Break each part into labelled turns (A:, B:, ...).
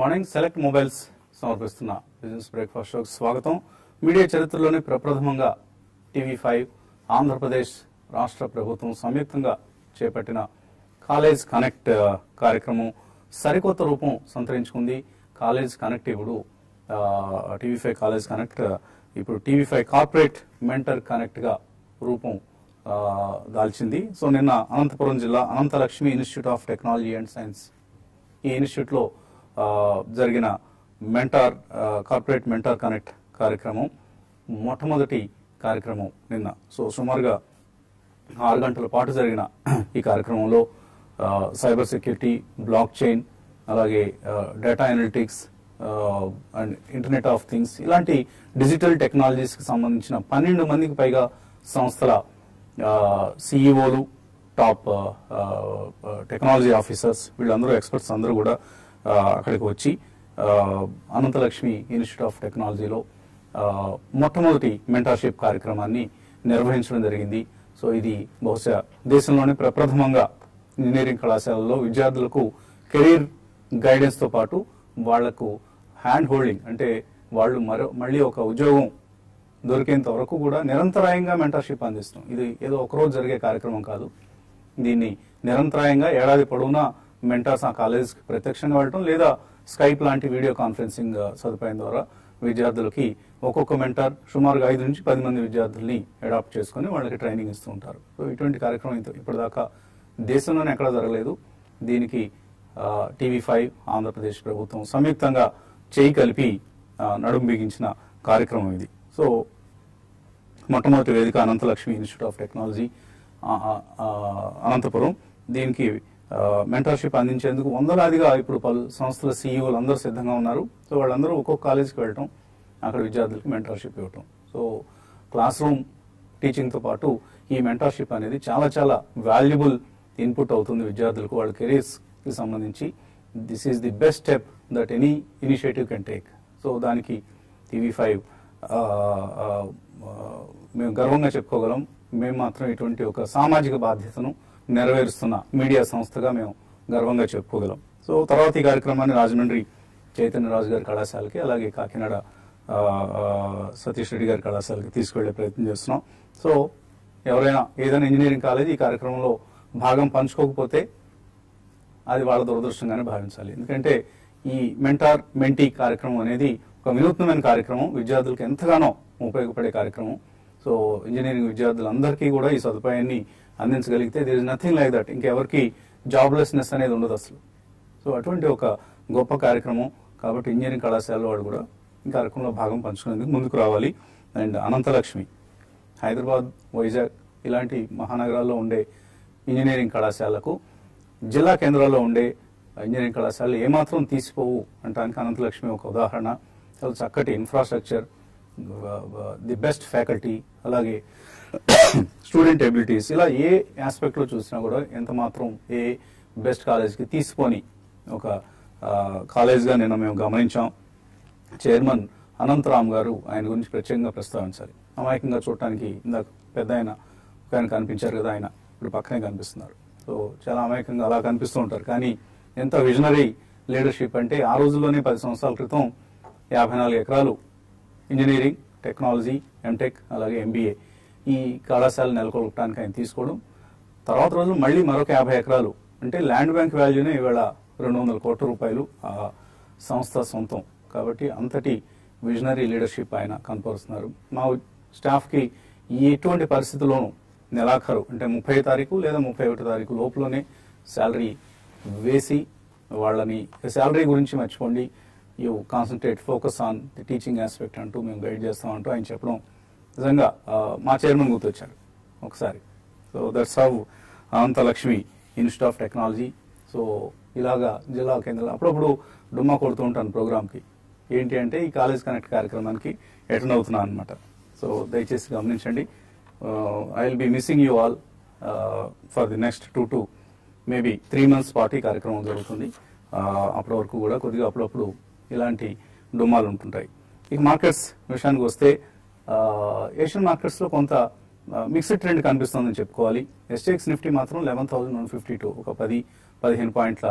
A: Morning select mobiles సమర్పిస్తున్న business breakfast షోకి స్వాగతం మీడియా చరిత్రలోనే ప్రప్రథమంగా టీవీ ఫైవ్ ఆంధ్రప్రదేశ్ రాష్ట్ర ప్రభుత్వం సంయుక్తంగా చేపట్టిన కాలేజ్ కనెక్ట్ ఆ, కార్యక్రమం సరికొత్త రూపం సంతరించుకుంది కాలేజ్ కనెక్ట్ ఇప్పుడు టీవీ ఫైవ్ కాలేజ్ కనెక్ట్ ఆ, ఇప్పుడు TV five corporate mentor connect గా రూపం ఆ, దాల్చింది సో నిన్న అనంతపురం జిల్లా Ananthalakshmi institute of technology and science ఈ ఇన్స్టిట్యూట్ లో ఆ, జరిగిన మెంటార్ ఆ, కార్పొరేట్ మెంటార్ కనెక్ట్ కార్యక్రమం మొట్టమొదటి కార్యక్రమం నిన్న సో సుమారుగా ఆరు గంటల పాటు జరిగిన ఈ కార్యక్రమంలో ఆ, సైబర్ సెక్యూరిటీ బ్లాక్ చైన్ అలాగే ఆ, డేటా అనలిటిక్స్ ఆ, అండ్ ఇంటర్నెట్ ఆఫ్ థింగ్స్ ఇలాంటి డిజిటల్ టెక్నాలజీస్ కి సంబంధించిన పన్నెండు మందికి పైగా సంస్థల సిఇఓలు టాప్ ఆ, ఆ, టెక్నాలజీ ఆఫీసర్స్ వీళ్ళందరూ ఎక్స్పర్ట్స్ అందరూ కూడా ఆ, అక్కడికి వచ్చి ఆ, అనంతలక్ష్మి ఇన్స్టిట్యూట్ ఆఫ్ టెక్నాలజీలో ఆ, మొట్టమొదటి మెంటర్షిప్ కార్యక్రమాన్ని నిర్వహించడం జరిగింది సో ఇది బహుశా దేశంలోనే ప్రప్రథమంగా ఇంజనీరింగ్ కళాశాలలో విద్యార్థులకు కెరీర్ గైడెన్స్ తో పాటు వాళ్లకు హ్యాండ్ హోల్డింగ్ అంటే వాళ్ళు మరో మళ్ళీ ఒక ఉద్యోగం దొరికేంత వరకు కూడా నిరంతరాయంగా మెంటర్షిప్ అందిస్తాం ఇది ఏదో ఒకరోజు జరిగే కార్యక్రమం కాదు దీన్ని నిరంతరాయంగా ఏడాది పొడవునా మెంటర్స్ ఆ కాలేజ్కి ప్రత్యక్షంగా వెళ్ళటం లేదా స్కైప్ లాంటి వీడియో కాన్ఫరెన్సింగ్ ఆ, సదుపాయం ద్వారా విద్యార్థులకి ఒక్కొక్క మెంటర్ సుమారుగా ఐదు నుంచి పది మంది విద్యార్థుల్ని అడాప్ట్ చేసుకుని వాళ్ళకి ట్రైనింగ్ ఇస్తూ ఉంటారు సో ఇటువంటి కార్యక్రమం ఇంత- ఇప్పటిదాకా దేశంలోనే ఎక్కడా జరగలేదు దీనికి టీవీ ఫైవ్ ఆంధ్రప్రదేశ్ ప్రభుత్వం సంయుక్తంగా చేయి కలిపి ఆ, నడుం బిగించిన కార్యక్రమం ఇది సో మొట్టమొదటి వేదిక అనంతలక్ష్మి ఇన్స్టిట్యూట్ ఆఫ్ టెక్నాలజీ ఆ, ఆ, ఆ, అనంతపురం దీనికి మెంటర్షిప్ అందించేందుకు వందలాదిగా ఇప్పుడు పలు సంస్థల సీఈఓలు అందరూ సిద్ధంగా ఉన్నారు సో వాళ్ళందరూ ఒక్కొక్క కాలేజీకి వెళ్ళటం అక్కడ విద్యార్థులకు మెంటర్షిప్ ఇవ్వటం సో క్లాస్ రూమ్ టీచింగ్తో పాటు ఈ మెంటర్షిప్ అనేది చాలా చాలా వాల్యుబుల్ ఇన్పుట్ అవుతుంది విద్యార్థులకు వాళ్ళ కెరీర్స్కి సంబంధించి this is the best step that any initiative can take so దానికి టీవీ ఫైవ్ మేము గర్వంగా చెప్పుకోగలం మేము మాత్రం ఇటువంటి ఒక సామాజిక బాధ్యతను నెరవేరుస్తున్న మీడియా సంస్థగా మేము గర్వంగా చెప్పుకోగలం సో తర్వాత ఈ కార్యక్రమాన్ని రాజమండ్రి చైతన్య రాజు గారి కళాశాలకి అలాగే కాకినాడ ఆ, ఆ, సతీష్ రెడ్డి గారి కళాశాలకి తీసుకువెళ్లే ప్రయత్నం చేస్తున్నాం సో ఎవరైనా ఏదైనా ఇంజనీరింగ్ కాలేజ్ ఈ కార్యక్రమంలో భాగం పంచుకోకపోతే అది వాళ్ళ దురదృష్టంగానే భావించాలి ఎందుకంటే ఈ మెంటార్ మెంటీ కార్యక్రమం అనేది ఒక వినూత్నమైన కార్యక్రమం విద్యార్థులకు ఎంతగానో ఉపయోగపడే కార్యక్రమం సో ఇంజనీరింగ్ విద్యార్థులందరికీ కూడా ఈ సదుపాయాన్ని అందించగలిగితే there is nothing like that ఇంకెవరికి జాబ్లెస్నెస్ అనేది ఉండదు అసలు సో అటువంటి ఒక గొప్ప కార్యక్రమం కాబట్టి ఇంజనీరింగ్ కళాశాల వాళ్ళు కూడా ఈ కార్యక్రమంలో భాగం పంచుకునేందుకు ముందుకు రావాలి అండ్ అనంతలక్ష్మి హైదరాబాద్ వైజాగ్ ఇలాంటి మహానగరాల్లో ఉండే ఇంజనీరింగ్ కళాశాలకు జిల్లా కేంద్రాల్లో ఉండే ఇంజనీరింగ్ కళాశాలలు ఏమాత్రం తీసిపోవు అంటానికి అనంతలక్ష్మి ఒక ఉదాహరణ చాలా చక్కటి ఇన్ఫ్రాస్ట్రక్చర్ ది బెస్ట్ ఫ్యాకల్టీ అలాగే స్టూడెంట్ ఎబిలిటీస్ ఇలా ఏ ఆస్పెక్ట్ లో చూసినా కూడా ఎంత మాత్రం ఏ బెస్ట్ కాలేజ్కి తీసుకొని ఒక కాలేజ్ గా నిన్న మేము గమనించాం చైర్మన్ అనంతరామ్ గారు ఆయన గురించి ప్రత్యేకంగా ప్రస్తావించాలి అమాయకంగా చూడటానికి ఇందాక పెద్ద ఆయన ఒక ఆయన కనిపించారు కదా ఆయన ఇప్పుడు పక్కనే కనిపిస్తున్నారు సో చాలా అమాయకంగా అలా కనిపిస్తూ ఉంటారు కానీ ఎంత విజనరీ లీడర్షిప్ అంటే ఆ రోజుల్లోనే పది సంవత్సరాల క్రితం యాభై నాలుగు ఎకరాలు ఇంజనీరింగ్ టెక్నాలజీ ఎంటెక్ అలాగే ఎంబీఏ ఈ కళాశాల నెలకొల్పడానికి ఆయన తీసుకోవడం తర్వాత రోజు మళ్ళీ మరొక యాభై ఎకరాలు అంటే ల్యాండ్ బ్యాంక్ వాల్యూనే ఇవాళ రెండు వందల కోట్ల రూపాయలు ఆ సంస్థ సొంతం కాబట్టి అంతటి విజనరీ లీడర్షిప్ ఆయన కనపరుస్తున్నారు మా స్టాఫ్కి ఎటువంటి పరిస్థితుల్లోనూ నెలాఖరు అంటే ముప్పై తారీఖు లేదా ముప్పై ఒకటి తారీఖు లోపులోనే శాలరీ వేసి వాళ్ళని శాలరీ గురించి మర్చిపోండి you concentrate focus on the teaching aspect అంటూ మేము గైడ్ చేస్తాం అంటూ ఆయన చెప్పడం నిజంగా ఆ, మా చైర్మన్ గుర్తొచ్చారు ఒకసారి so that's how Anantha Lakshmi Institute of Technology so ఇలాగా జిల్లా కేంద్రాలు అప్పుడప్పుడు డుమ్మా కొడుతూ ఉంటాను ప్రోగ్రామ్కి ఏంటి అంటే ఈ కాలేజ్ కనెక్ట్ కార్యక్రమానికి అటెండ్ అవుతున్నాను అనమాట సో దయచేసి గమనించండి I will be missing you all for the next two to maybe three months పాటు ఈ కార్యక్రమం జరుగుతుంది ఆ, అప్పటి వరకు కూడా కొద్దిగా అప్పుడప్పుడు ఇలాంటి డుమ్మాలు ఉంటుంటాయి ఇక మార్కెట్స్ విషయానికి వస్తే ఆ, ఏషియన్ మార్కెట్స్ లో కొంత మిక్స్డ్ ట్రెండ్ కనిపిస్తుందని చెప్పుకోవాలి ఎస్టెక్స్ నిఫ్టీ మాత్రం eleven thousand one fifty two ఒక పది పదిహేను పాయింట్ల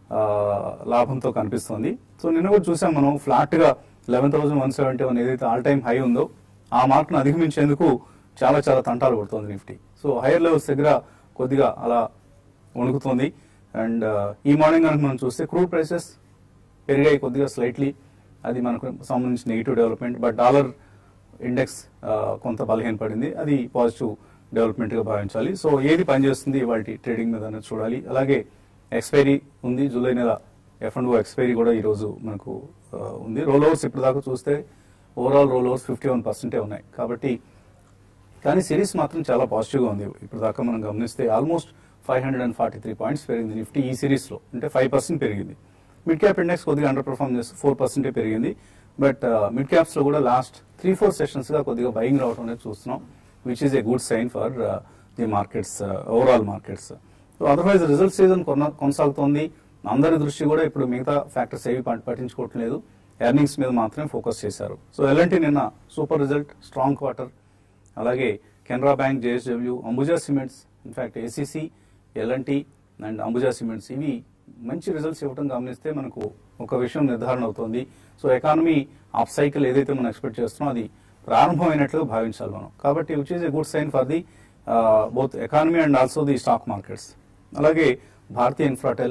A: ఆ, లాభంతో కనిపిస్తోంది సో నిన్న కూడా చూసాం మనం ఫ్లాట్ గా eleven thousand one seventy one ఏదైతే ఆల్ టైమ్ హై ఉందో ఆ మార్క్ ను అధిగమించేందుకు చాలా చాలా తంటాలు పడుతోంది నిఫ్టీ సో హైయర్ లెవెల్స్ దగ్గర కొద్దిగా అలా వణుకుతోంది అండ్ ఈ మార్నింగ్ కనుక మనం చూస్తే క్రూడ్ ప్రైసెస్ పెరిగాయి కొద్దిగా స్లైట్లీ అది మనకు సంబంధించిన negative development but dollar index ఆ, కొంత బలహీనపడింది అది పాజిటివ్ డెవలప్మెంట్ గా భావించాలి సో ఏది పనిచేస్తుంది వాటి ట్రేడింగ్ మీద అనేది చూడాలి అలాగే ఎక్స్పైరీ ఉంది జూలై నెల ఎఫ్ అండ్ ఓ ఎక్స్పైరీ కూడా ఈ రోజు మనకు ఆ, ఉంది రోల్ ఓవర్స్ ఇప్పుడు దాకా చూస్తే overall roll overs fifty one పర్సెంటే ఉన్నాయి కాబట్టి కానీ సిరీస్ మాత్రం చాలా పాజిటివ్ గా ఉంది ఇప్పుడు దాకా మనం గమనిస్తే almost five hundred and forty three points పెరిగింది నిఫ్టీ ఈ సిరీస్ లో అంటే ఫైవ్ పర్సెంట్ పెరిగింది మిడ్ క్యాప్ ఇండెక్స్ కొద్దిగా అండర్ పర్ఫార్మ్ చేస్తే ఫోర్ పర్సెంటే పెరిగింది బట్ మిడ్ క్యాప్స్ లో కూడా లాస్ట్ త్రీ ఫోర్ సెషన్స్ గా కొద్దిగా బయింగ్ రావడం అనేది చూస్తున్నాం which is a good sign for the markets overall markets so otherwise result season కొనసాగుతోంది అందరి దృష్టి కూడా ఇప్పుడు మిగతా ఫ్యాక్టర్స్ ఏవి పట్- పట్టించుకోవట్లేదు ఎర్నింగ్స్ మీద మాత్రమే ఫోకస్ చేశారు సో ఎల్ఎన్టీ నిన్న సూపర్ రిజల్ట్ స్ట్రాంగ్ క్వార్టర్ అలాగే Canara bank JSW Ambuja cements in fact ACC LNT and Ambuja cements ఇవి మంచి రిజల్ట్స్ ఇవ్వడం గమనిస్తే మనకు ఒక విషయం నిర్ధారణ అవుతోంది సో ఎకానమీ అప్ సైకిల్ ఏదైతే మనం ఎక్స్పెక్ట్ చేస్తున్నామో అది ప్రారంభమైనట్లుగా భావించాలి మనం కాబట్టి which is a good sign for the both economy and also the stock markets అలాగే భారతీయ ఇన్ఫ్రాటెల్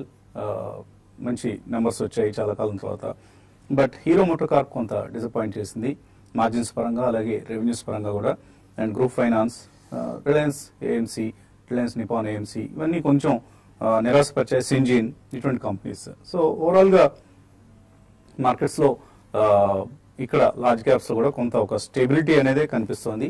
A: మంచి నెంబర్స్ వచ్చాయి చాలా కాలం తర్వాత బట్ హీరో మోటార్ కార్ కొంత డిసప్పాయింట్ చేసింది మార్జిన్స్ పరంగా అలాగే రెవెన్యూస్ పరంగా కూడా and group finance Reliance AMC Reliance Nippon AMC ఇవన్నీ కొంచెం ఆ, నిరాశపరిచాయి సింజిన్ ఇటువంటి కంపెనీస్ సో ఓవరాల్ గా మార్కెట్స్ లో ఆ, ఇక్కడ లార్జ్ క్యాప్స్ లో కూడా కొంత ఒక స్టెబిలిటీ అనేది కనిపిస్తోంది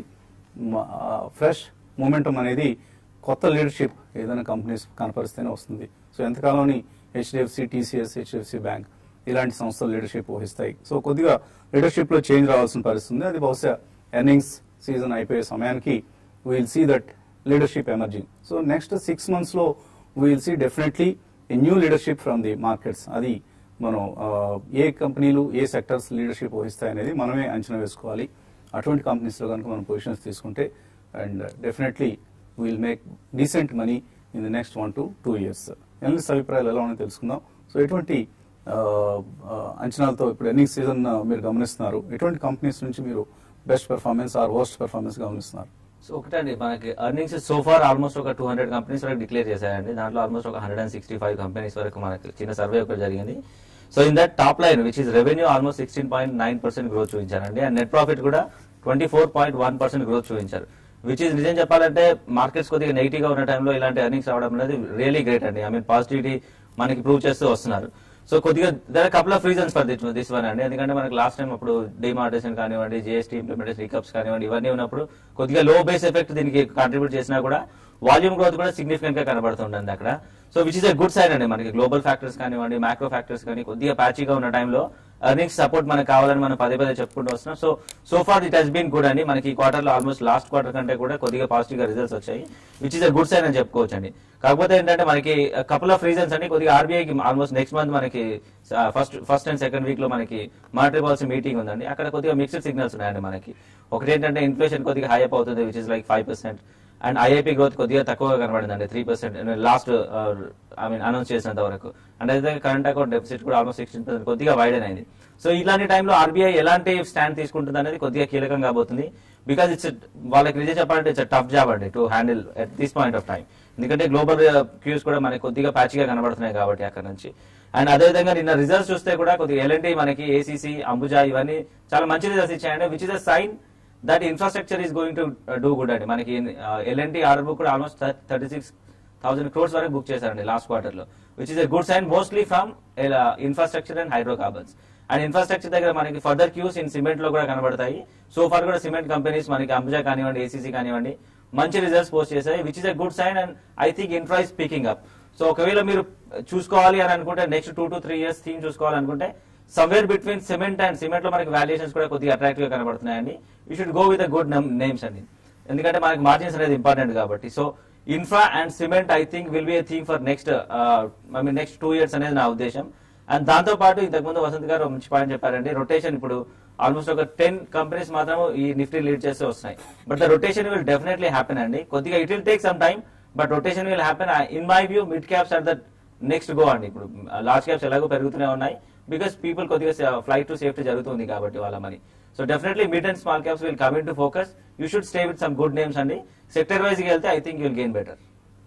A: ఫ్రెష్ మూమెంటం అనేది కొత్త లీడర్షిప్ ఏదైనా కంపెనీస్ కనపరిస్తేనే వస్తుంది సో ఎంతకాలంని హెచ్డిఎఫ్సి టీసీఎస్ హెచ్డిఎఫ్సి బ్యాంక్ ఇలాంటి సంస్థలు లీడర్షిప్ వహిస్తాయి సో కొద్దిగా లీడర్షిప్ లో చేంజ్ రావాల్సిన పరిస్థితి ఉంది అది బహుశా ఎర్నింగ్స్ సీజన్ అయిపోయే సమయానికి will see that leadership emerging so next six months లో will see definitely a new leadership from the markets అది మనం ఆ, ఏ కంపెనీలు ఏ సెక్టర్స్ లీడర్షిప్ వహిస్తాయి అనేది మనమే అంచనా వేసుకోవాలి అటువంటి కంపెనీస్ లో కనుక మనం పొజిషన్స్ తీసుకుంటే and definitely will make decent money in the next one to two years analyst అభిప్రాయాలు ఎలా ఉన్నాయో తెలుసుకుందాం సో ఎటువంటి ఆ, ఆ, అంచనాలతో ఇప్పుడు ఎర్నింగ్ సీజన్ మీరు గమనిస్తున్నారు ఎటువంటి కంపెనీస్ నుంచి మీరు best performance or worst performance గమనిస్తున్నారు
B: సో ఒకటండి మనకి ఎర్నింగ్స్ సో ఫార్ ఆల్మోస్ట్ ఒక టూ హండ్రెడ్ కంపెనీస్ వరకు డిక్లేర్ చేశాయండి దాంట్లో ఆల్మోస్ట్ ఒక hundred and sixty five companies వరకు మనకి చిన్న సర్వే ఒకటి జరిగింది so in that top line which is revenue almost sixteen point nine percent growth చూపించారండి అండ్ నెట్ ప్రాఫిట్ కూడా twenty four point one percent growth చూపించారు విచ్ ఇస్ నిజం చెప్పాలంటే మార్కెట్స్ కొద్దిగా నెగిటివ్ గా ఉన్న టైంలో ఇలాంటి ఎర్నింగ్స్ రావడం అనేది రియలీ గ్రేట్ అండి ఐ మీన్ పాజిటివిటీ మనకి ప్రూవ్ చేస్తూ వస్తున్నారు సో కొద్దిగా there couple of reasons for this this one అండి ఎందుకంటే మనకి లాస్ట్ టైం అప్పుడు డిమార్టేషన్ కానివ్వండి జిఎస్టీ ఇంప్లిమెంటేషన్ రికప్స్ కానివ్వండి ఇవన్నీ ఉన్నప్పుడు కొద్దిగా లో బేస్ ఎఫెక్ట్ దీనికి కాంట్రిబ్యూట్ చేసినా కూడా వాల్యూమ్ గ్రోత్ కూడా సిగ్నిఫికెంట్ గా కనబడుతుందండి అక్కడ so which is a good sign అండి మనకి గ్లోబల్ ఫ్యాక్టర్స్ కానివ్వండి మ్యాక్రో ఫ్యాక్టర్స్ కానీ కొద్దిగా ప్యాచీగా ఉన్న టైంలో ఎర్నింగ్స్ సపోర్ట్ మనకు కావాలని మనం పదే పదే చెప్పుకుంటూ వస్తున్నాం so so far it has been good అండి మనకి ఈ క్వార్టర్ లో ఆల్మోస్ట్ లాస్ట్ క్వార్టర్ కంటే కూడా కొద్దిగా పాజిటివ్ గా రిజల్ట్స్ వచ్చాయి which is a good sign అని చెప్పుకోవచ్చు అండి కాకపోతే ఏంటంటే మనకి కపుల్ ఆఫ్ రీజన్స్ అండి కొద్దిగా ఆర్బీఐకి ఆల్మోస్ట్ నెక్స్ట్ మంత్ మనకి first first and second week లో మనకి మానిటరీ పాలసీ మీటింగ్ ఉందండి అక్కడ కొద్దిగా మిక్స్డ్ సిగ్నల్స్ ఉన్నాయండి మనకి ఒకటి ఏంటంటే ఇన్ఫ్లేషన్ కొద్దిగా హై అప్ అవుతుంది which is like five percent and IIP growth కొద్దిగా తక్కువగా కనబడిందండి three percent last I mean announce చేసినంత వరకు అండ్ అయితే కరెంట్ అకౌంట్ డెఫిసిట్ కూడా ఆల్మోస్ట్ సిక్స్టీన్ పర్సెంట్ కొద్దిగా వైడెన్ అయింది సో ఇలాంటి టైంలో ఆర్బీఐ ఎలాంటి స్టాండ్ తీసుకుంటుంది అనేది కొద్దిగా కీలకం కాబోతుంది బికాజ్ ఇట్స్ వాళ్ళకి నిజం చెప్పాలంటే ఇట్స్ టఫ్ జాబ్ అండి to handle at this point of time ఎందుకంటే గ్లోబల్ క్యూస్ కూడా మనకి కొద్దిగా ప్యాచ్గా కనబడుతున్నాయి కాబట్టి అక్కడ నుంచి అండ్ అదేవిధంగా నిన్న రిజల్ట్స్ చూస్తే కూడా కొద్దిగా ఎల్ఎన్టీ మనకి ఏసీసీ అంబుజా ఇవన్నీ చాలా మంచి రిజల్ట్స్ ఇచ్చాయండి which is a sign that infrastructure is going to do good అండి మనకి ఎల్ఎన్టీ ఆర్డర్ బుక్ కూడా almost thirty six thousand crores వరకు బుక్ చేశారండి లాస్ట్ క్వార్టర్ లో which is a good sign mostly from infrastructure and hydrocarbons and infrastructure దగ్గర మనకి further cues in cement లో కూడా కనబడతాయి సో ఫార్ కూడా సిమెంట్ కంపెనీస్ మనకి అంబుజా కానివ్వండి ఏసీసీ కానివ్వండి మంచి రిజల్ట్స్ పోస్ట్ చేశాయి which is a good sign and I think infra is speaking up so ఒకవేళ మీరు చూసుకోవాలి అని అనుకుంటే next two to three years theme చూసుకోవాలనుకుంటే somewhere between cement and cement లో మనకి వాల్యుయేషన్స్ కూడా కొద్దిగా అట్రాక్టివ్ గా కనబడుతున్నాయండి you should go with good names అండి ఎందుకంటే మనకి మార్జిన్స్ అనేది ఇంపార్టెంట్ కాబట్టి so infra and cement I think will be a thing for next I mean next two years అనేది నా ఉద్దేశం అండ్ దాంతో పాటు ఇంతకుముందు వసంత్ గారు ఒక మంచి పాయింట్ చెప్పారండి రొటేషన్ ఇప్పుడు ఆల్మోస్ట్ ఒక టెన్ కంపెనీస్ మాత్రం ఈ నిఫ్టీ లీడ్ చేస్తూ వస్తున్నాయి but the rotation will definitely happen అండి కొద్దిగా it will take some time but rotation will happen in my view mid caps are the next go అండి ఇప్పుడు లార్జ్ క్యాప్స్ ఎలాగో పెరుగుతూనే ఉన్నాయి బికాస్ పీపుల్ కొద్దిగా ఫ్లైట్ టు సేఫ్టీ జరుగుతుంది కాబట్టి వాళ్ళ money so definitely mid and small caps will come into focus you should stay with some good names అండి సెక్టర్ వైజ్ కి వెళ్తే I think you'll gain better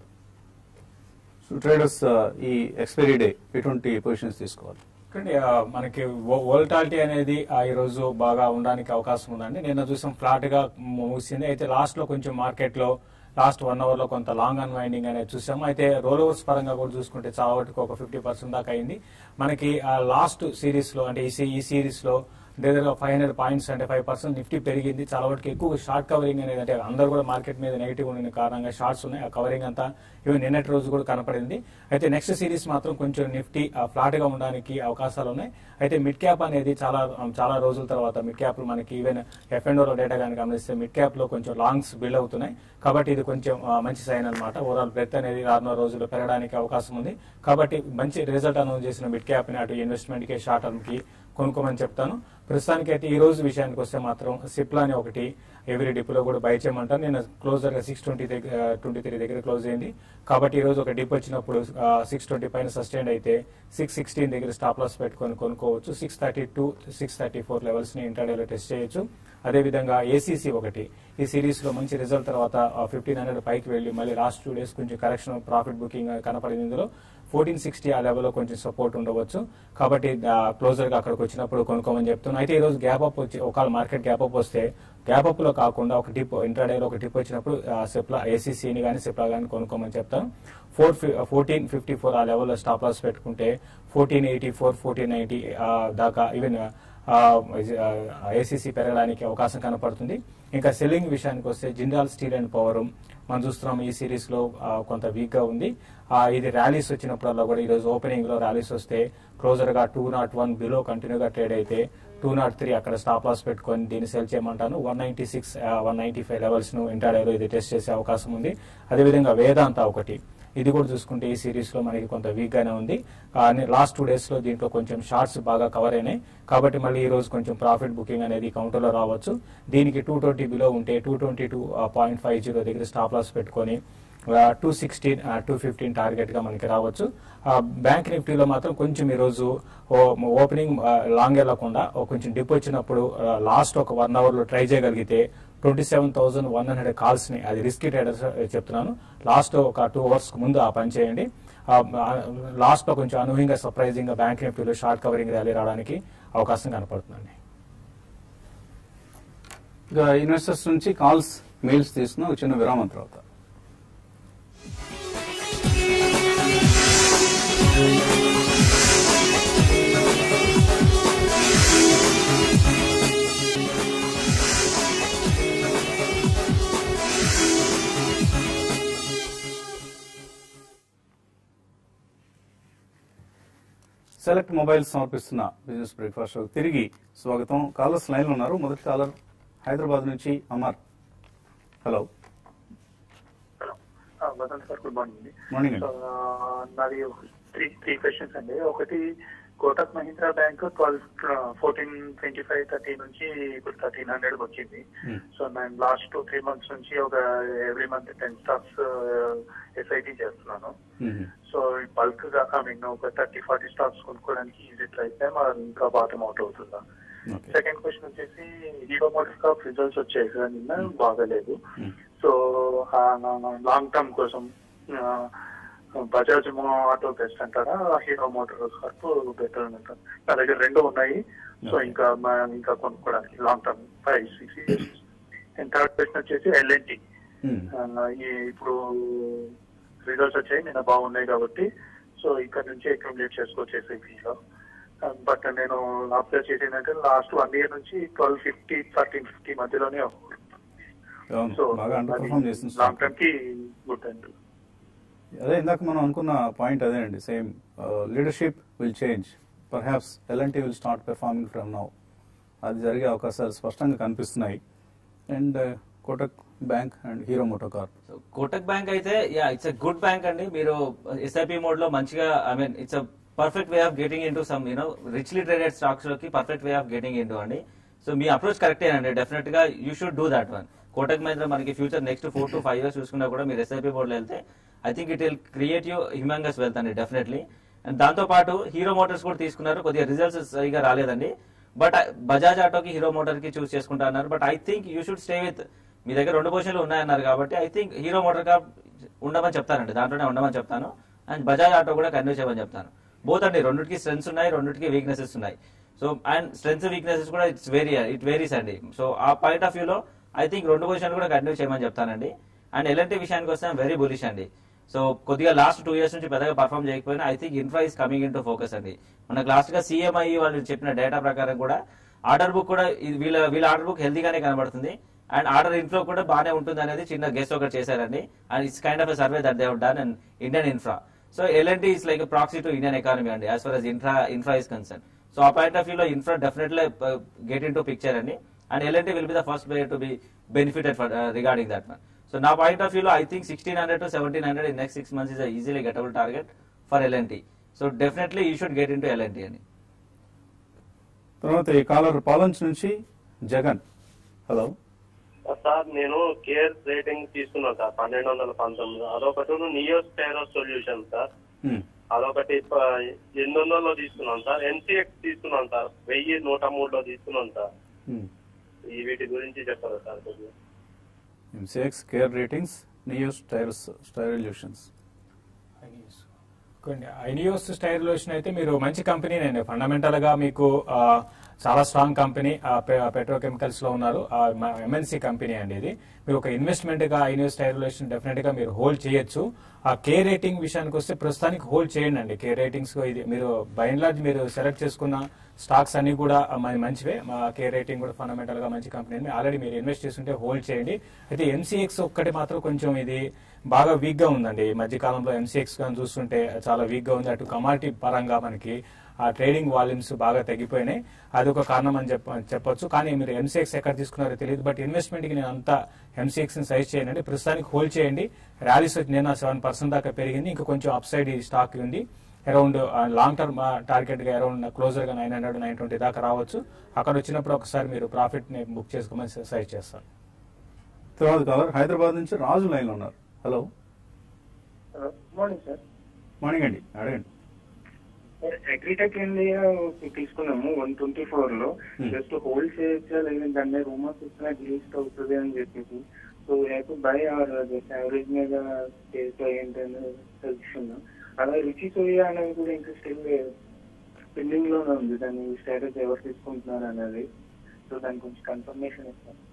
A: so traders ఈ expiry day ఎటువంటి positions తీసుకోవాలి
C: కానీ ఆ, మనకి volatility అనేది ఆ, ఈ రోజు బాగా ఉండడానికి అవకాశం ఉందండి నిన్న చూసాం ఫ్లాట్ గా ముగిసింది అయితే లాస్ట్ లో కొంచెం మార్కెట్ లో లాస్ట్ వన్ అవర్ లో కొంత లాంగ్ అన్వైండింగ్ అనేది చూసాము అయితే రోల్ ఓవర్స్ పరంగా కూడా చూసుకుంటే చాలా వరకు ఒక ఫిఫ్టీ పర్సెంట్ దాకా అయింది మనకి లాస్ట్ సిరీస్ లో అంటే ఈ సి- ఈ సిరీస్ లో దగ్గర ఫైవ్ హండ్రెడ్ పాయింట్స్ అంటే ఫైవ్ పర్సెంట్ నిఫ్టీ పెరిగింది చాలా వరకు ఎక్కువ షార్ట్ కవరింగ్ అనేది అంటే అందరూ కూడా మార్కెట్ మీద నెగిటివ్ ఉన్న కారణంగా షార్ట్స్ ఉన్నాయి ఆ కవరింగ్ అంతా ఈవెన్ నిన్నటి రోజు కూడా కనపడింది అయితే నెక్స్ట్ సిరీస్ మాత్రం కొంచెం నిఫ్టీ ఫ్లాట్ గా ఉండడానికి అవకాశాలు ఉన్నాయి అయితే మిడ్ క్యాప్ అనేది చాలా చాలా రోజుల తర్వాత మిడ్ క్యాప్ మనకి ఈవెన్ ఎఫ్ అండ్ లో డేటా కానీ గమనిస్తే మిడ్ క్యాప్ లో కొంచెం లాంగ్స్ బిల్డ్ అవుతున్నాయి కాబట్టి ఇది కొంచెం ఆ, మంచి సైన్ అనమాట ఓవరాల్ బ్రెత్ అనేది రానున్న రోజుల్లో పెరగడానికి అవకాశం ఉంది కాబట్టి మంచి రిజల్ట్ అనౌన్స్ చేసిన మిడ్ క్యాప్ ని అటు ఇన్వెస్ట్మెంట్ కి షార్ట్ టర్మ్ కి కొనుక్కోమని చెప్తాను ప్రస్తుతానికి అయితే ఈ రోజు విషయానికి వస్తే మాత్రం సిప్లా అని ఒకటి ఎవరీ డిపోలో కూడా బై చేయమంటాను నేను క్లోజర్ గా సిక్స్ ట్వంటీ దగ్గర ట్వంటీ త్రీ దగ్గర క్లోజ్ అయింది కాబట్టి ఈ రోజు ఒక డిప్ వచ్చినప్పుడు సిక్స్ ట్వంటీ పైన సస్టైన్ అయితే సిక్స్ సిక్స్టీన్ దగ్గర స్టాప్ లాస్ పెట్టుకొని కొనుక్కోవచ్చు six thirty two six thirty four levels ని ఇంటర్డేలో టెస్ట్ చేయొచ్చు అదేవిధంగా ఏసీసీ ఒకటి ఈ సిరీస్ లో మంచి రిజల్ట్ తర్వాత ఫిఫ్టీన్ హండ్రెడ్ పైకి వెళ్ళి మళ్ళీ లాస్ట్ టూ డేస్ కొంచెం కరెక్షన్ ప్రాఫిట్ బుకింగ్ కనపడింది ఇందులో ఫోర్టీన్ సిక్స్టీ ఆ లెవెల్లో కొంచెం సపోర్ట్ ఉండవచ్చు కాబట్టి క్లోజర్ గా అక్కడికి వచ్చినప్పుడు కొనుక్కోమని చెప్తున్నాను అయితే ఈ రోజు గ్యాప్ అప్ వచ్చి ఒకవేళ మార్కెట్ గ్యాప్ అప్ వస్తే గ్యాప్ అప్ లో కాకుండా ఒక టిప్ ఇంటర్డేలో ఒక టిప్ వచ్చినప్పుడు సిప్లా ఏసీసీని కానీ సిప్లా కానీ కొనుక్కోమని చెప్తాను ఫోర్ ఫోర్టీన్ ఫిఫ్టీ ఫోర్ ఆ లెవెల్లో స్టాప్ లాస్ పెట్టుకుంటే fourteen eighty four fourteen ninety దాకా ఈవెన్ ఏసీసీ పెరగడానికి అవకాశం కనపడుతుంది ఇంకా సెల్లింగ్ విషయానికి వస్తే జిందాల్ స్టీల్ అండ్ పవర్ మనం చూస్తున్నాం ఈ సిరీస్ లో ఆ, కొంత వీక్ గా ఉంది ఆ, ఇది ర్యాలీస్ వచ్చినప్పుడల్లా కూడా ఈ రోజు ఓపెనింగ్ లో ర్యాలీస్ వస్తే క్లోజర్ గా టూ నాట్ వన్ బిలో కంటిన్యూగా ట్రేడ్ అయితే టూ నాట్ త్రీ అక్కడ స్టాప్ లాస్ పెట్టుకొని దీన్ని సెల్ చేయమంటాను one ninety six one ninety five levels ను ఇంటర్డేలో ఇది టెస్ట్ చేసే అవకాశం ఉంది అదేవిధంగా వేదాంత ఒకటి ఇది కూడా చూసుకుంటే ఈ సిరీస్ లో మనకి కొంత వీక్ గానే ఉంది కానీ లాస్ట్ టూ డేస్ లో దీంట్లో కొంచెం షార్ట్స్ బాగా కవర్ అయినాయి కాబట్టి మళ్ళీ ఈ రోజు కొంచెం ప్రాఫిట్ బుకింగ్ అనేది కౌంటర్ లో రావచ్చు దీనికి టూ ట్వంటీ బిలో ఉంటే two twenty two point five zero దగ్గర స్టాప్ లాస్ పెట్టుకొని two sixteen two fifteen target గా మనకి రావచ్చు ఆ, బ్యాంక్ నిఫ్టీలో మాత్రం కొంచెం ఈ రోజు ఓ- ఓపెనింగ్ ఆ, లాంగ్ వెళ్లకుండా ఓ కొంచెం డిప్ వచ్చినప్పుడు ఆ, లాస్ట్ ఒక వన్ అవర్ లో ట్రై చేయగలిగితే twenty seven thousand one hundred calls ని అది రిస్కీ ట్రేడర్స్ చెప్తున్నాను లాస్ట్ ఒక టూ అవర్స్ ముందు ఆ పని చేయండి లాస్ట్ లో కొంచెం అనూహ్యంగా సర్ప్రైజింగ్ గా బ్యాంక్ నిఫ్టీలో షార్ట్ కవరింగ్ ర్యాలీ రావడానికి అవకాశం కనపడుతుందండి
A: ఇక ఇన్వెస్టర్స్ నుంచి కాల్స్ మెయిల్స్ తీసుకున్న ఒక చిన్న విరామం తర్వాత సెలెక్ట్ మొబైల్ సమర్పిస్తున్న బిజినెస్ బ్రేక్ఫాస్ట్ షోకి తిరిగి స్వాగతం కాలర్స్ లైన్ లో ఉన్నారు మొదటి కాలర్ హైదరాబాద్ నుంచి Amar hello
D: Vasanth sir good morning అండి
A: మార్నింగ్
D: సో,
A: అండి
D: ఆ, నాది త్రీ త్రీ క్వశ్చన్స్ అండి ఒకటి Kotak Mahindra bank twelve fourteen twenty five thirty నుంచి ఇప్పుడు థర్టీన్ హండ్రెడ్ వచ్చింది
A: Hmm.
D: సో నేను లాస్ట్ టూ త్రీ మంత్స్ నుంచి ఒక every month ten stocks SIP చేస్తున్నాను
A: మ్మ్.
D: సో బల్క్ గా ఐ మీన్ ఒక థర్టీ ఫార్టీ స్టాక్స్ కొనుక్కోవడానికి ఈజీ రైట్ టైం ఇంకా బాటమ్ అవుట్ అవుతుందా
A: ఓకే
D: సెకండ్ క్వశ్చన్ వచ్చేసి హీరో మోటార్ కాప్ రిజల్ట్స్ వచ్చాయి కదా నిన్న బాగలేదు
A: మ్మ్.
D: సో లాంగ్ టర్మ్ కోసం ఆ, బజాజ్ మో- ఆటో బెస్ట్ అంటారా హీరో మోటార్ కార్ప్ బెటర్ అంటారా నా దగ్గర రెండు ఉన్నాయి సో
A: Okay.
D: ఇంకా మా- ఇంకా కొనుక్కోవడానికి long term five six years and third question వచ్చేసి ఎల్ఎన్టీ
A: మ్మ్.
D: ఇప్పుడు రిజల్ట్స్ వచ్చాయి నిన్న బాగున్నాయి కాబట్టి సో ఇక్కడ నుంచి అక్యుములేట్ చేసుకోవచ్చు ఎస్ఐపిలో బట్ నేను అప్లై చేసిందంటే లాస్ట్ వన్ ఇయర్ నుంచి ట్వెల్వ్ ఫిఫ్టీ థర్టీన్ ఫిఫ్టీ మధ్యలోనే
A: అవును,
D: సో
A: బాగా అండర్ పర్ఫామ్ చేస్తుంది
D: లాంగ్
A: stock.
D: టర్మ్ కి గుడ్ అండ్
A: అదే ఇందాక మనం అనుకున్న పాయింట్ అదే అండి same leadership will change perhaps LNT will start performing from now అది జరిగే అవకాశాలు స్పష్టంగా కనిపిస్తున్నాయి and Kotak bank and Hero MotoCorp
B: so Kotak bank అయితే yeah it's a good bank అండి మీరు ఎస్ఐపి మోడ్ లో మంచిగా I mean it's a perfect way of getting into some you know richly traded stocks లోకి perfect way of getting in అండి so మీ approach కరెక్టే అండి డెఫినెట్ గా you should do that one Kotak Mahindra మనకి future next four to five years చూసుకున్నా కూడా మీరు ఎస్ఐపి బోర్డులో వెళ్తే I think it will create you humongous wealth అండి డెఫినెట్లీ అండ్ దాంతో పాటు హీరో మోటార్స్ కూడా తీసుకున్నారు కొద్దిగా రిజల్ట్స్ సరిగా రాలేదండి బట్ బజాజ్ ఆటోకి హీరో మోటార్ కి చూస్ చేసుకుంటా అన్నారు but I think you should stay with మీ దగ్గర రెండు పొజిషన్లు ఉన్నాయన్నారు కాబట్టి ఐ థింక్ హీరో మోటార్ కా ఉండమని చెప్తానండి దాంట్లోనే ఉండమని చెప్తాను అండ్ బజాజ్ ఆటో కూడా కంటిన్యూ చేయమని చెప్తాను బోత్ అండి రెండింటికి స్ట్రెంగ్స్ ఉన్నాయి రెండింటికి వీక్నెసెస్ ఉన్నాయి సో అండ్ స్ట్రెంగ్స్ వీక్నెసెస్ కూడా ఇట్స్ వేరీ ఇట్ వేరీస్ అండి సో ఆ పాయింట్ ఆఫ్ వ్యూలో ఐ థింక్ రెండు పొజిషన్లు కూడా కంటిన్యూ చేయమని చెప్తానండి అండ్ ఎలాంటి విషయానికి వస్తే వెరీ బులిష్ అండి సో కొద్దిగా లాస్ట్ టూ ఇయర్స్ నుంచి పెద్దగా పర్ఫామ్ చేయకపోయినా I think infra is coming into focus అండి మనకు లాస్ట్ గా సిఎంఐ వాళ్ళు చెప్పిన డేటా ప్రకారం కూడా ఆర్డర్ బుక్ కూడా ఇది వీళ్ళ వీళ్ళ ఆర్డర్ బుక్ హెల్తీగానే కనబడుతుంది అండ్ ఆర్డర్ ఇన్ఫ్లో కూడా బాగానే ఉంటుంది అనేది చిన్న గెస్ట్ ఒకటి చేశారండి and it's kind of survey that they done and Indian infra so LNT is like proxy to Indian economy అండి as far as infra infra is concern so ఆ point of వ్యూలో infra definitely get into picture అండి and LNT will be the first player to be benefited for regarding that one so నా point of వ్యూలో I think sixteen hundred to seventeen hundred in next six months is easily gettable target for LNT so definitely you should get into LNT అండి
A: తర్వాత ఈ caller పాలంచ్ నుంచి Jagan hello
E: sir నేను CARE rating తీసుకున్నాను sir పన్నెండు వందల పంతొమ్మిది అదొకటి నియోస్ టైరో సొల్యూషన్ సార్
A: హ్మ్.
E: అదొకటి ప- ఎనిమిది వందలలో తీసుకున్నాను సార్ ఎన్సీఎక్స్ తీసుకున్నాను సార్ వెయ్యి నూట మూడులో తీసుకున్నాను సార్
A: హ్మ్.
E: ఈ వీటి గురించి చెప్పారు సార్ కొద్దిగా
A: MCX CARE ratings INEOS tyres Styrolutions
C: కొన్ని ఐనియోస్ స్టైర్లోషన్ అయితే మీరు మంచి కంపెనీ అండి ఫండమెంటల్ గా మీకు ఆ, చాలా స్ట్రాంగ్ కంపెనీ పెట్రోకెమికల్స్ లో ఉన్నారు ఎంఎన్సీ కంపెనీ అండి ఇది మీరు ఒక ఇన్వెస్ట్మెంట్ గా ఐనియోస్ స్టైర్లోషన్ డెఫినెట్ గా మీరు హోల్డ్ చేయొచ్చు ఆ కే రేటింగ్ విషయానికి వస్తే ప్రస్తుతానికి హోల్డ్ చేయండి అండి కే రేటింగ్స్ ఇది మీరు బై అండ్ లార్జ్ మీరు సెలెక్ట్ చేసుకున్న స్టాక్స్ అన్ని కూడా మ- మంచివే మా కే రేటింగ్ కూడా ఫండమెంటల్ గా మంచి కంపెనీ ఆల్రెడీ మీరు ఇన్వెస్ట్ చేస్తుంటే హోల్డ్ చేయండి అయితే ఎంసీఎక్స్ ఒక్కటి మాత్రం కొంచెం ఇది బాగా వీక్ గా ఉందండి ఈ మధ్య కాలంలో ఎంసీఎక్స్ కానీ చూస్తుంటే చాలా వీక్ గా ఉంది అటు కమాడిటీ పరంగా మనకి ఆ ట్రేడింగ్ వాల్యూమ్స్ బాగా తగ్గిపోయినాయి అది ఒక కారణం అని చెప్ప చెప్పొచ్చు కానీ మీరు ఎంసీఎక్స్ ఎక్కడ తీసుకున్నారో తెలియదు బట్ ఇన్వెస్ట్మెంట్ కి నేను అంతా ఎంసీఎక్స్ ని సైజ్ చేయండి ప్రస్తుతానికి హోల్డ్ చేయండి ర్యాలీస్ నిన్న సెవెన్ పర్సెంట్ దాకా పెరిగింది ఇంకా కొంచెం అప్ సైడ్ ఈ స్టాక్ ఉంది అరౌండ్ లాంగ్ టర్మ్ టార్గెట్ గా అరౌండ్ క్లోజర్ గా నైన్ హండ్రెడ్ నైన్ ట్వంటీ దాకా రావచ్చు అక్కడ వచ్చినప్పుడు ఒకసారి మీరు ప్రాఫిట్ ని బుక్ చేసుకోమని సైజ్ చేస్తాను
A: తర్వాత కాలర్ హైదరాబాద్ నుంచి రాజు లైన్ లో ఉన్నారు hello
F: good morning sir
A: morning అండి అడగండి
F: అగ్రిటెక్ ఇండియా తీసుకున్నాము వన్ ట్వంటీ ఫోర్ లో
A: Hmm.
F: జస్ట్ హోల్డ్ చేయొచ్చా లేదా దాని మీద రూమర్స్ వచ్చినా లిస్ట్ అవుతుంది అని చెప్పేసి సో నాకు బై ఆర్ జస్ట్ యావరేజ్ మీద చేసా ఏంటని తెలుసుకున్నాం అలాగే రుచి సోయా అనేది కూడా ఇంకా స్టిల్ పెండింగ్ లోనే ఉంది దాని స్టేటస్ ఎవరు తీసుకుంటున్నారు అనేది సో దాని కొంచెం కన్ఫర్మేషన్ ఇస్తాను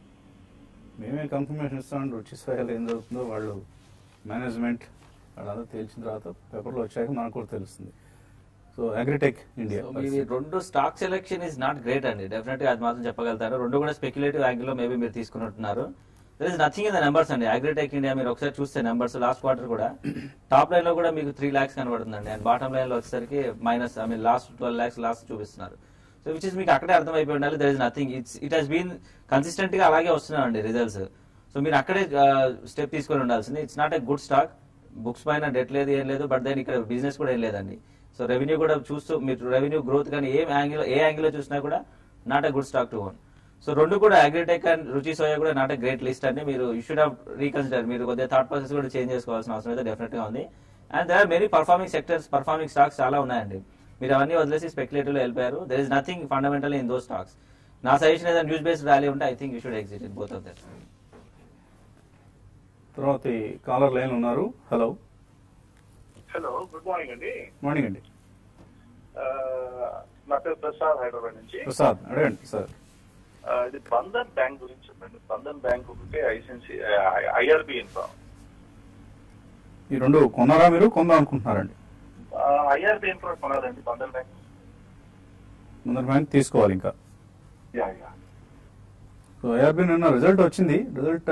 A: మేమే కన్ఫర్మేషన్ ఇస్తాం రుచి స్థాయిలో ఏం జరుగుతుందో వాళ్ళు మేనేజ్మెంట్ వాళ్ళంతా తేల్చిన తర్వాత పేపర్లో వచ్చాక మనకు కూడా తెలుస్తుంది సో అగ్రిటెక్ ఇండియా
B: So, మీది రెండు stock selection is not great అండి డెఫినెట్ గా అది మాత్రం చెప్పగలుగుతారు రెండు కూడా స్పెక్యులేటివ్ యాంగిల్ లో మేబీ మీరు తీసుకున్నట్టున్నారు there is nothing in the numbers అండి అగ్రిటెక్ ఇండియా మీరు ఒకసారి చూస్తే నెంబర్స్ లాస్ట్ క్వార్టర్ కూడా టాప్ లైన్ లో కూడా మీకు త్రీ లాక్స్ కనబడుతుందండి అండ్ బాటమ్ లైన్ లో వచ్చేసరికి minus I mean last twelve lakhs loss చూపిస్తున్నారు సో విచ్ ఇస్ మీకు అక్కడే అర్థమైపోయి ఉండాలి there is nothing it's it has been consistent గా అలాగే వస్తున్నాయండి రిజల్ట్స్ సో మీరు అక్కడే స్టెప్ తీసుకొని ఉండాల్సింది it's not a good stock books పైన డెట్ లేదు ఏం లేదు బట్ దెన్ ఇక్కడ బిజినెస్ కూడా ఏం లేదండి సో రెవెన్యూ కూడా చూస్తూ మీరు రెవెన్యూ గ్రోత్ కానీ ఏ యాంగిల్ ఏ యాంగిల్ లో చూసినా కూడా not a good stock to own so రెండు కూడా అగ్రిటెక్ అండ్ రుచి సోయా కూడా నాట్ ఎ గ్రేట్ లిస్ట్ అండి మీరు యూ షుడ్ హావ్ రీకన్సిడర్ మీరు కొద్దిగా థాట్ ప్రాసెస్ కూడా చేంజ్ చేసుకోవాల్సిన అవసరం అయితే డెఫినెట్ గా ఉంది and there are many performing sectors performing stocks చాలా ఉన్నాయండి మీరు అవన్నీ వదిలేసి స్పెక్యులేటివ్ లో వెళ్ళిపోయారు there is nothing fundamental in those stocks నా సజెషన్ ఏదైనా న్యూస్ బేస్డ్ ర్యాలీ ఉంటే I think you should exit in both of that
A: తర్వాత ఈ కాలర్ లైన్ ఉన్నారు హలో
D: హలో గుడ్ మార్నింగ్ అండి
A: మార్నింగ్ అండి
D: ఆ, నా పేరు ప్రసాద్ హైదరాబాద్ నుంచి
A: ప్రసాద్ అడగండి సార్
D: ఆ, ఇది బంధన్ బ్యాంక్ గురించి చెప్పండి బంధన్ బ్యాంక్ ఒకటి ఐసిఎన్సి ఐఆర్బి ఇన్ఫా
A: ఈ రెండు కొన్నారా మీరు కొందాం అనుకుంటున్నారండి
D: ఐఆర్బి ఇన్ఫా కొనాలండి బంధన్ బ్యాంక్
A: ముందర బ్యాంక్ తీసుకోవాలి ఇంకా
D: యా యా
A: సో ఐఆర్బి నిన్న రిజల్ట్ వచ్చింది రిజల్ట్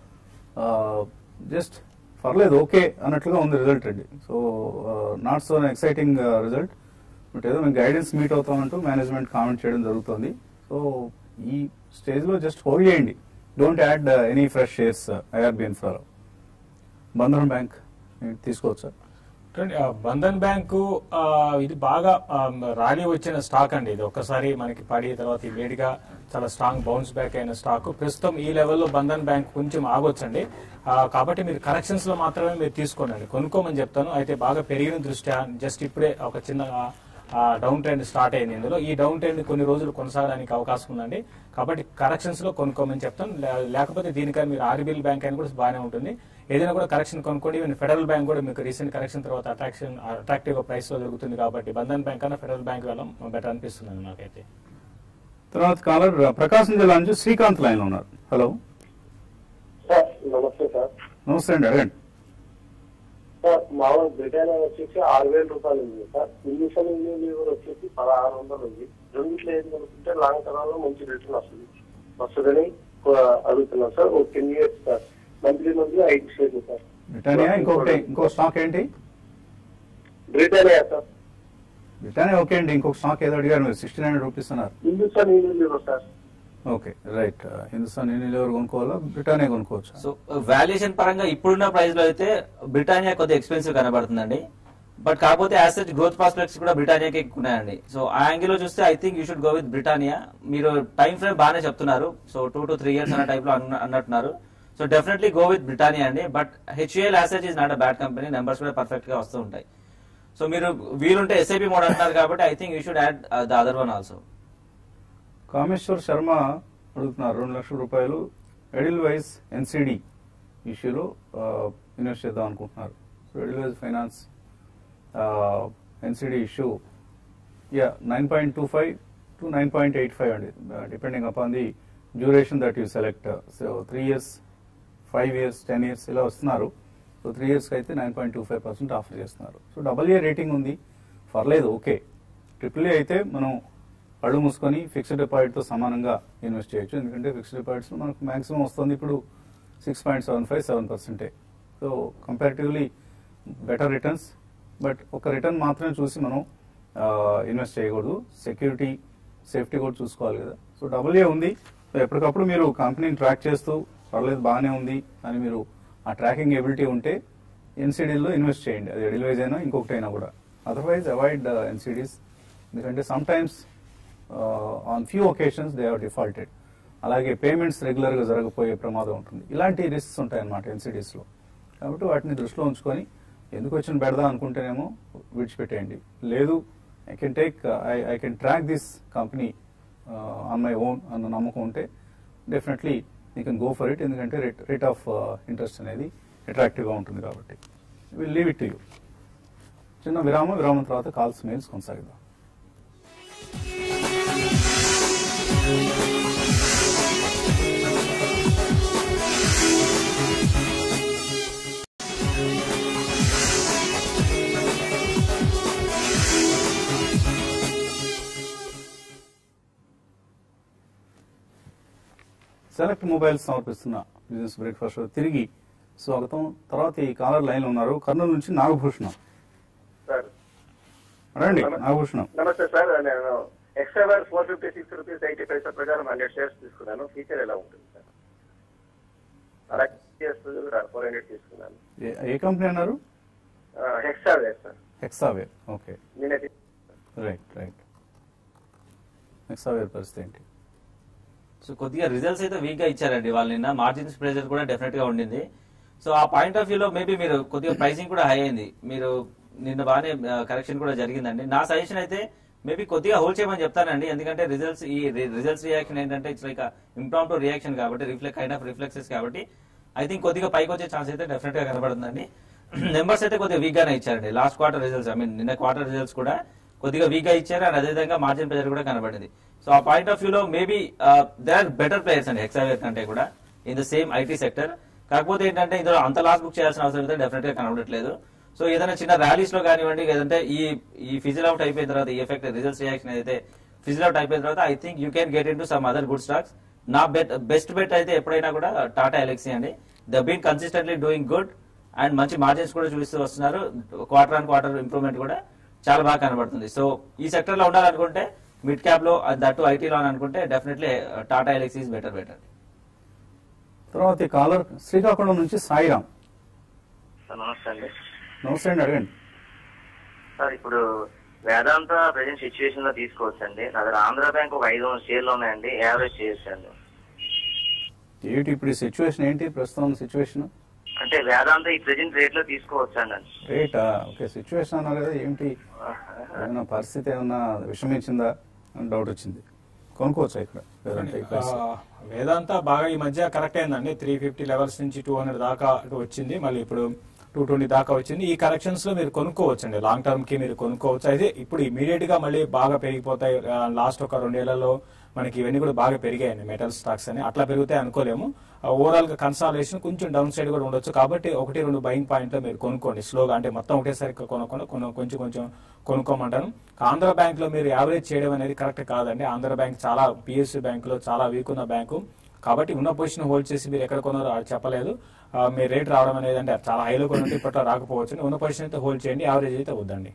A: జస్ట్ పర్లేదు ఓకే అన్నట్లుగా ఉంది రిజల్ట్ అండి so not so exciting result but ఏదో మేము గైడెన్స్ మీట్ అవుతామంటూ మేనేజ్మెంట్ కామెంట్ చేయడం జరుగుతుంది సో ఈ స్టేజ్లో జస్ట్ హోల్డ్ చేయండి don't add any fresh shares IRB ఇన్ఫ్రాలో బంధన్ బ్యాంక్ తీసుకోవచ్చా
C: చూడండి, ఆ బంధన్ బ్యాంకు ఆ, ఇది బాగా ఆ, ర్యాలీ వచ్చిన స్టాక్ అండి ఇది ఒక్కసారి మనకి పడి తర్వాత ఇమీడియట్ గా చాలా స్ట్రాంగ్ బౌన్స్ బ్యాక్ అయిన స్టాక్ ప్రస్తుతం ఈ లెవెల్లో బంధన్ బ్యాంక్ కొంచెం ఆగొచ్చండి ఆ, కాబట్టి మీరు కరెక్షన్స్ లో మాత్రమే మీరు తీసుకోండి కొనుక్కోమని చెప్తాను అయితే బాగా పెరిగిన దృష్ట్యా జస్ట్ ఇప్పుడే ఒక చిన్న డౌన్ ట్రెండ్ స్టార్ట్ అయింది ఇందులో ఈ డౌన్ ట్రెండ్ కొన్ని రోజులు కొనసాగడానికి అవకాశం ఉందండి కాబట్టి కరెక్షన్స్ లో కొనుక్కోమని చెప్తాను లే- లేకపోతే దీనికని మీరు ఆర్బీఎల్ బ్యాంక్ అని కూడా బాగానే ఉంటుంది ఏదైనా కూడా కరెక్షన్ కొనుక్కోండి ఈవెన్ ఫెడరల్ బ్యాంక్ కూడా మీకు రీసెంట్ కరెక్షన్ తర్వాత అట్రాక్షన్ అట్రాక్టివ్ ప్రైస్ లో దొరుకుతుంది కాబట్టి బంధన్ బ్యాంక్ కన్నా ఫెడరల్ బ్యాంక్ వెళ్ళడం బెటర్ అనిపిస్తుంది నాకైతే
A: తర్వాత కాలర్ ప్రకాశం జిల్లా నుంచి శ్రీకాంత్ లైన్ లో ఉన్నారు హలో
E: సార్ నమస్తే సార్
A: నమస్తే అండి అడగండి
E: సార్ మామూలు బ్రిటానియా వచ్చేసి ఆరు వేల రూపాయలు ఉంది సార్ ఇండిషన్ లీవర్ వచ్చేసి పదహారు వందలు ఉంది రెండిట్లో ఏది కనుకుంటే లాంగ్ టర్మ్ లో మంచి రిటర్న్ వస్తుంది వస్తుందని ఆ, అడుగుతున్నాం సార్ ఒక ten years sir monthly monthly ఐదు షేర్లు సార్
A: బ్రిటానియా ఇంకొకటి ఇంకో స్టాక్ ఏంటి
E: బ్రిటానియా సార్
A: బ్రిటానియా ఓకే అండి ఇంకొక స్టాక్ ఏదో అడిగారు మీరు సిక్స్టీ నైన్ రూపీస్ అన్నారు
E: Hindustan Lever sir
A: okay right Hindustan Unilever కొనుక్కోవాలా బ్రిటానియా కొనుక్కోవచ్చా
B: సో వాల్యుయేషన్ పరంగా ఇప్పుడున్న ప్రైస్ లో అయితే బ్రిటానియా కొద్దిగా ఎక్స్పెన్సివ్ కనబడుతుందండి బట్ కాకపోతే యాజ్ సచ్ గ్రోత్ ప్రాస్పెక్ట్స్ కూడా బ్రిటానియాకి ఎక్కువ ఉన్నాయండి సో ఆ యాంగిల్ లో చూస్తే I think you should go with Britannia మీరు టైం ఫ్రేమ్ బాగానే చెప్తున్నారు so two to three years అన్న టైప్ లో అన్న- అన్నట్టున్నారు so definitely go with Britannia అండి but HAL యాసెజ్ is not a bad company numbers కూడా పర్ఫెక్ట్ గా వస్తూ ఉంటాయి సో మీరు వీలుంటే ఎస్ఐపి మోడ్ అంటున్నారు కాబట్టి I think you should add the other one also
A: Kameshwar Sharma అడుగుతున్నారు రెండు లక్షల రూపాయలు ఎడిల్ వైజ్ ఎన్సిడి ఇష్యూలో ఇన్వెస్ట్ చేద్దాం అనుకుంటున్నారు so Edelweiss finance NCD issue yeah nine point two five to nine point eight five అండి depending upon the duration that you select so three years five years ten years ఇలా వస్తున్నారు so three ఇయర్స్కి అయితే nine point two five percent offer చేస్తున్నారు so double A rating ఉంది పర్లేదు okay triple A అయితే మనం కళ్ళు మూసుకొని ఫిక్స్డ్ డిపాజిట్తో సమానంగా ఇన్వెస్ట్ చేయొచ్చు ఎందుకంటే ఫిక్స్డ్ డిపాజిట్స్లో మనకు మాక్సిమం వస్తుంది ఇప్పుడు six point seven five seven పర్సెంటే so comparatively better returns but ఒక రిటర్న్ మాత్రమే చూసి మనం ఇన్వెస్ట్ చేయకూడదు సెక్యూరిటీ సేఫ్టీ కూడా చూసుకోవాలి కదా సో డబుల్ ఏ ఉంది సో ఎప్పటికప్పుడు మీరు కంపెనీని ట్రాక్ చేస్తూ పర్లేదు బాగానే ఉంది అని మీరు ఆ ట్రాకింగ్ ఎబిలిటీ ఉంటే ఎన్సీడీలో ఇన్వెస్ట్ చేయండి అది ఎడిల్వైజ్ అయినా ఇంకొకటి అయినా కూడా అదర్వైజ్ అవాయిడ్ ఎన్సీడీస్ ఎందుకంటే sometimes on few occasions they have defaulted అలాగే పేమెంట్స్ రెగ్యులర్గా జరగపోయే ప్రమాదం ఉంటుంది ఇలాంటి రిస్క్స్ ఉంటాయన్నమాట ఎన్సీడీస్లో కాబట్టి వాటిని దృష్టిలో ఉంచుకొని ఎందుకు వచ్చిన పెడదాం అనుకుంటేనేమో విడిచిపెట్టేయండి లేదు I can take I I can track this company on my own అన్న నమ్మకం ఉంటే definitely you can go for it ఎందుకంటే రేట్ రేట్ ఆఫ్ ఇంట్రెస్ట్ అనేది అట్రాక్టివ్గా ఉంటుంది కాబట్టి will leave it to you చిన్న విరామం విరామం తర్వాత కాల్స్ మెయిల్స్ కొనసాగిద్దాం సెలెక్ట్ మొబైల్స్ సమర్పిస్తున్న బిజినెస్ బ్రేక్ఫాస్ట్ షో తిరిగి స్వాగతం తర్వాత ఈ కాలర్ లైన్ ఉన్నారు కర్నూలు నుంచి నాగభూషణం
E: సార్
A: రండి నాగభూషణం
E: నమస్తే సార్ నేను extra four fifty six rupees eighty paisa ప్రకారం హండ్రెడ్ షేర్స్ తీసుకున్నాను ఫీచర్ ఎలా ఉంటుంది సార్ అలాగే ఫోర్ హండ్రెడ్ తీసుకున్నాను
A: ఏ- ఏ కంపెనీ అన్నారు
E: Hexaware sir
A: Hexaware okay
E: నేనే
A: రైట్ రైట్ ఎక్సావేర్ పరిస్థితి ఏంటి
B: సో కొద్దిగా రిజల్ట్స్ అయితే వీక్ గా ఇచ్చారండి వాళ్ళు నిన్న మార్జిన్స్ ప్రెజర్ కూడా డెఫినెట్ గా ఉండింది సో ఆ పాయింట్ ఆఫ్ వ్యూలో మేబీ మీరు కొద్దిగా ప్రైసింగ్ కూడా హై అయింది మీరు నిన్న బాగానే కరెక్షన్ కూడా జరిగిందండి నా సజెషన్ అయితే మేబీ కొద్దిగా హోల్డ్ చేయమని చెప్తానండి ఎందుకంటే రిజల్ట్స్ ఈ రిజల్ట్స్ రియాక్షన్ ఏంటంటే ఇట్స్ లైక్ ఇంప్రాంటో రియాక్షన్ కాబట్టి రిఫ్లెక్ట్ కైండ్ ఆఫ్ రిఫ్లెక్సెస్ కాబట్టి ఐ థింక్ కొద్దిగా పైకి వచ్చే ఛాన్స్ అయితే డెఫినెట్ గా కనబడుతుందండి నెంబర్స్ అయితే కొద్దిగా వీక్ గానే ఇచ్చారండి last quarter results I mean నిన్న క్వార్టర్ రిజల్ట్స్ కూడా కొద్దిగా వీక్ గా ఇచ్చారు అండ్ అదేవిధంగా మార్జిన్ ప్రెజర్ కూడా కనబడింది సో ఆ పాయింట్ ఆఫ్ వ్యూలో maybe they are better players అండి ఎక్సావేర్ కంటే కూడా in the same IT sector కాకపోతే ఏంటంటే ఇందులో అంత లాస్ బుక్ చేయాల్సిన అవసరం అయితే డెఫినెట్ గా కనబడట్లేదు సో ఏదైనా చిన్న ర్యాలీస్ లో కానివ్వండి లేదంటే ఈ ఈ ఫిజిల్ అవుట్ అయిపోయిన తర్వాత ఈ ఎఫెక్ట్ రిజల్ట్స్ రియాక్షన్ అయితే ఫిజిల్ అవుట్ అయిపోయిన తర్వాత I think you can get into some other good stocks నా బెట్ బెస్ట్ బెట్ అయితే ఎప్పుడైనా కూడా టాటా ఎలక్సీ అండి the been consistently doing good and మంచి మార్జిన్స్ కూడా చూపిస్తూ వస్తున్నారు క్వార్టర్ ఆన్ క్వార్టర్ ఇంప్రూవ్మెంట్ కూడా చాలా బాగా కనబడుతుంది సో ఈ సెక్టర్ లో ఉండాలనుకుంటే మిడ్ క్యాప్ లో దట్టు ఐటీలో అని అనుకుంటే definitely Tata Elxsi is better better
A: తర్వాత ఈ కాలర్ శ్రీకాకుళం నుంచి సాయిరామ్
E: నమస్తే అండి
A: నమస్తే అండి అడగండి
E: సార్ ఇప్పుడు
G: వేదాంత ప్రజెంట్ సిచ్యువేషన్ లో తీసుకోవచ్చండి నా దగ్గర ఆంధ్ర బ్యాంక్ ఒక ఐదు వందల షేర్లు ఉన్నాయండి యావరేజ్ చేయొచ్చండి
A: ఏంటి ఇప్పుడు సిచ్యువేషన్ ఏంటి ప్రస్తుతం సిచ్యువేషన్
G: అంటే వేదాంత ఈ ప్రజెంట్ రేట్ లో తీసుకోవచ్చండి
A: రేటా ఓకే సిచ్యువేషన్ అన్నారు కదా ఏంటి ఏమైనా పరిస్థితి ఏమైనా విషమించిందా అని డౌట్ వచ్చింది కొనుక్కోవచ్చా ఇక్కడ లేదంటే ఈ price?
C: ఆ, వేదాంత బాగా ఈ మధ్య కరెక్ట్ అయిందండి త్రీ ఫిఫ్టీ లెవెల్స్ నుంచి టూ హండ్రెడ్ దాకా ఇటు వచ్చింది మళ్ళీ ఇప్పుడు టూ ట్వంటీ దాకా వచ్చింది ఈ కరెక్షన్స్ లో మీరు కొనుక్కోవచ్చు అండి లాంగ్ టర్మ్ కి మీరు కొనుక్కోవచ్చు అయితే ఇప్పుడు ఇమీడియట్ గా మళ్ళీ బాగా పెరిగిపోతాయి లాస్ట్ ఒక రెండేళ్లలో మనకి ఇవన్నీ కూడా బాగా పెరిగాయండి మెటల్ స్టాక్స్ అని అట్లా పెరుగుతాయి అనుకోలేము ఓవరాల్ గా కన్సాలేషన్ కొంచెం డౌన్ సైడ్ కూడా ఉండొచ్చు కాబట్టి ఒకటి రెండు బయింగ్ పాయింట్ లో మీరు కొనుక్కోండి స్లోగా అంటే మొత్తం ఒకటేసారి కొనుక్కోండి కొను- కొంచెం కొంచెం కొనుక్కోమంటాను ఆంధ్ర బ్యాంక్ లో మీరు యావరేజ్ చేయడం అనేది కరెక్ట్ కాదండి ఆంధ్ర బ్యాంక్ చాలా పిఎస్సి బ్యాంక్ లో చాలా వీక్ ఉన్న బ్యాంకు కాబట్టి ఉన్న పొజిషన్ హోల్డ్ చేసి మీరు ఎక్కడ కొన్నారో అది చెప్పలేదు ఆ, మీ రేట్ రావడం అనేది అంటే చాలా హైలో కొనుంటే ఇప్పట్లో రాకపోవచ్చు ఉన్న పొజిషన్ అయితే హోల్డ్ చేయండి యావరేజ్ అయితే వద్దండి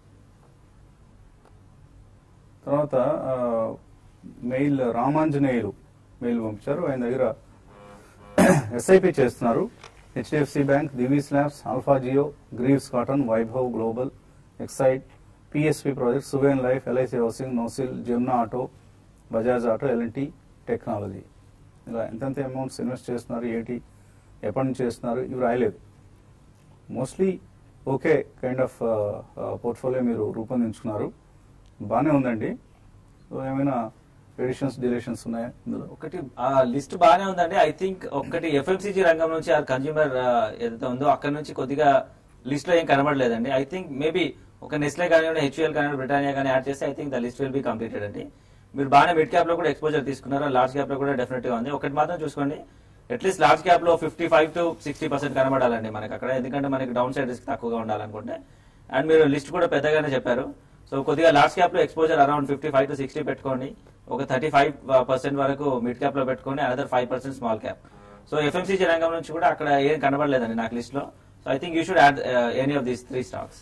A: తర్వాత ఆ, మెయిల్ రామాంజనేయులు మెయిల్ పంపించారు ఆయన దగ్గర ఎస్ఐపి చేస్తున్నారు HDFC bank Divi's labs Alpha Geo Greaves Cotton Vaibhav global Exide PSP project Suven life LIC housing NOCIL Jamna auto Bajaj auto LNT technology ఇలా ఎంతెంత అమౌంట్స్ ఇన్వెస్ట్ చేస్తున్నారు ఏంటి ఎప్పటి నుంచి చేస్తున్నారు ఇవి రాయలేదు mostly okay kind of portfolio మీరు రూపొందించుకున్నారు బాగానే ఉందండి సో ఏమైనా ఎడిషన్స్ డిలేషన్స్ ఉన్నాయా ఇందులో
B: ఒకటి ఆ లిస్ట్ బాగానే ఉందండి ఐ థింక్ ఒకటి ఎఫ్ఎంసీజీ రంగం నుంచి ఆ కన్జ్యూమర్ ఏదైతే ఉందో అక్కడ నుంచి కొద్దిగా లిస్ట్ లో ఏం కనబడలేదండి ఐ థింక్ మేబీ ఒక నెస్లే కానివ్వండి హెచ్యుఎల్ కానివ్వండి బ్రిటానియా కానీ యాడ్ చేస్తే I think the list will be completed అండి మీరు బాగానే మిడ్ క్యాప్ లో కూడా ఎక్స్పోజర్ తీసుకున్నారు లార్జ్ క్యాప్ లో కూడా డెఫినెట్ గా ఉంది ఒకటి మాత్రం చూసుకోండి అట్లీస్ట్ లార్జ్ క్యాప్ లో fifty five to sixty percent కనబడాలండి మనకి అక్కడ ఎందుకంటే మనకి డౌన్ సైడ్ రిస్క్ తక్కువగా ఉండాలనుకుంటే అండ్ మీరు లిస్ట్ కూడా పెద్దగానే చెప్పారు సో కొద్దిగా లార్జ్ క్యాప్ లో exposure around fifty five to sixty పెట్టుకోండి ఒక థర్టీ ఫైవ్ పర్సెంట్ వరకు మిడ్ క్యాప్ లో పెట్టుకోండి another five percent small cap so FMCG రంగం నుంచి కూడా అక్కడ ఏం కనబడలేదండి నాకు లిస్ట్ లో so I think you should add any of these three stocks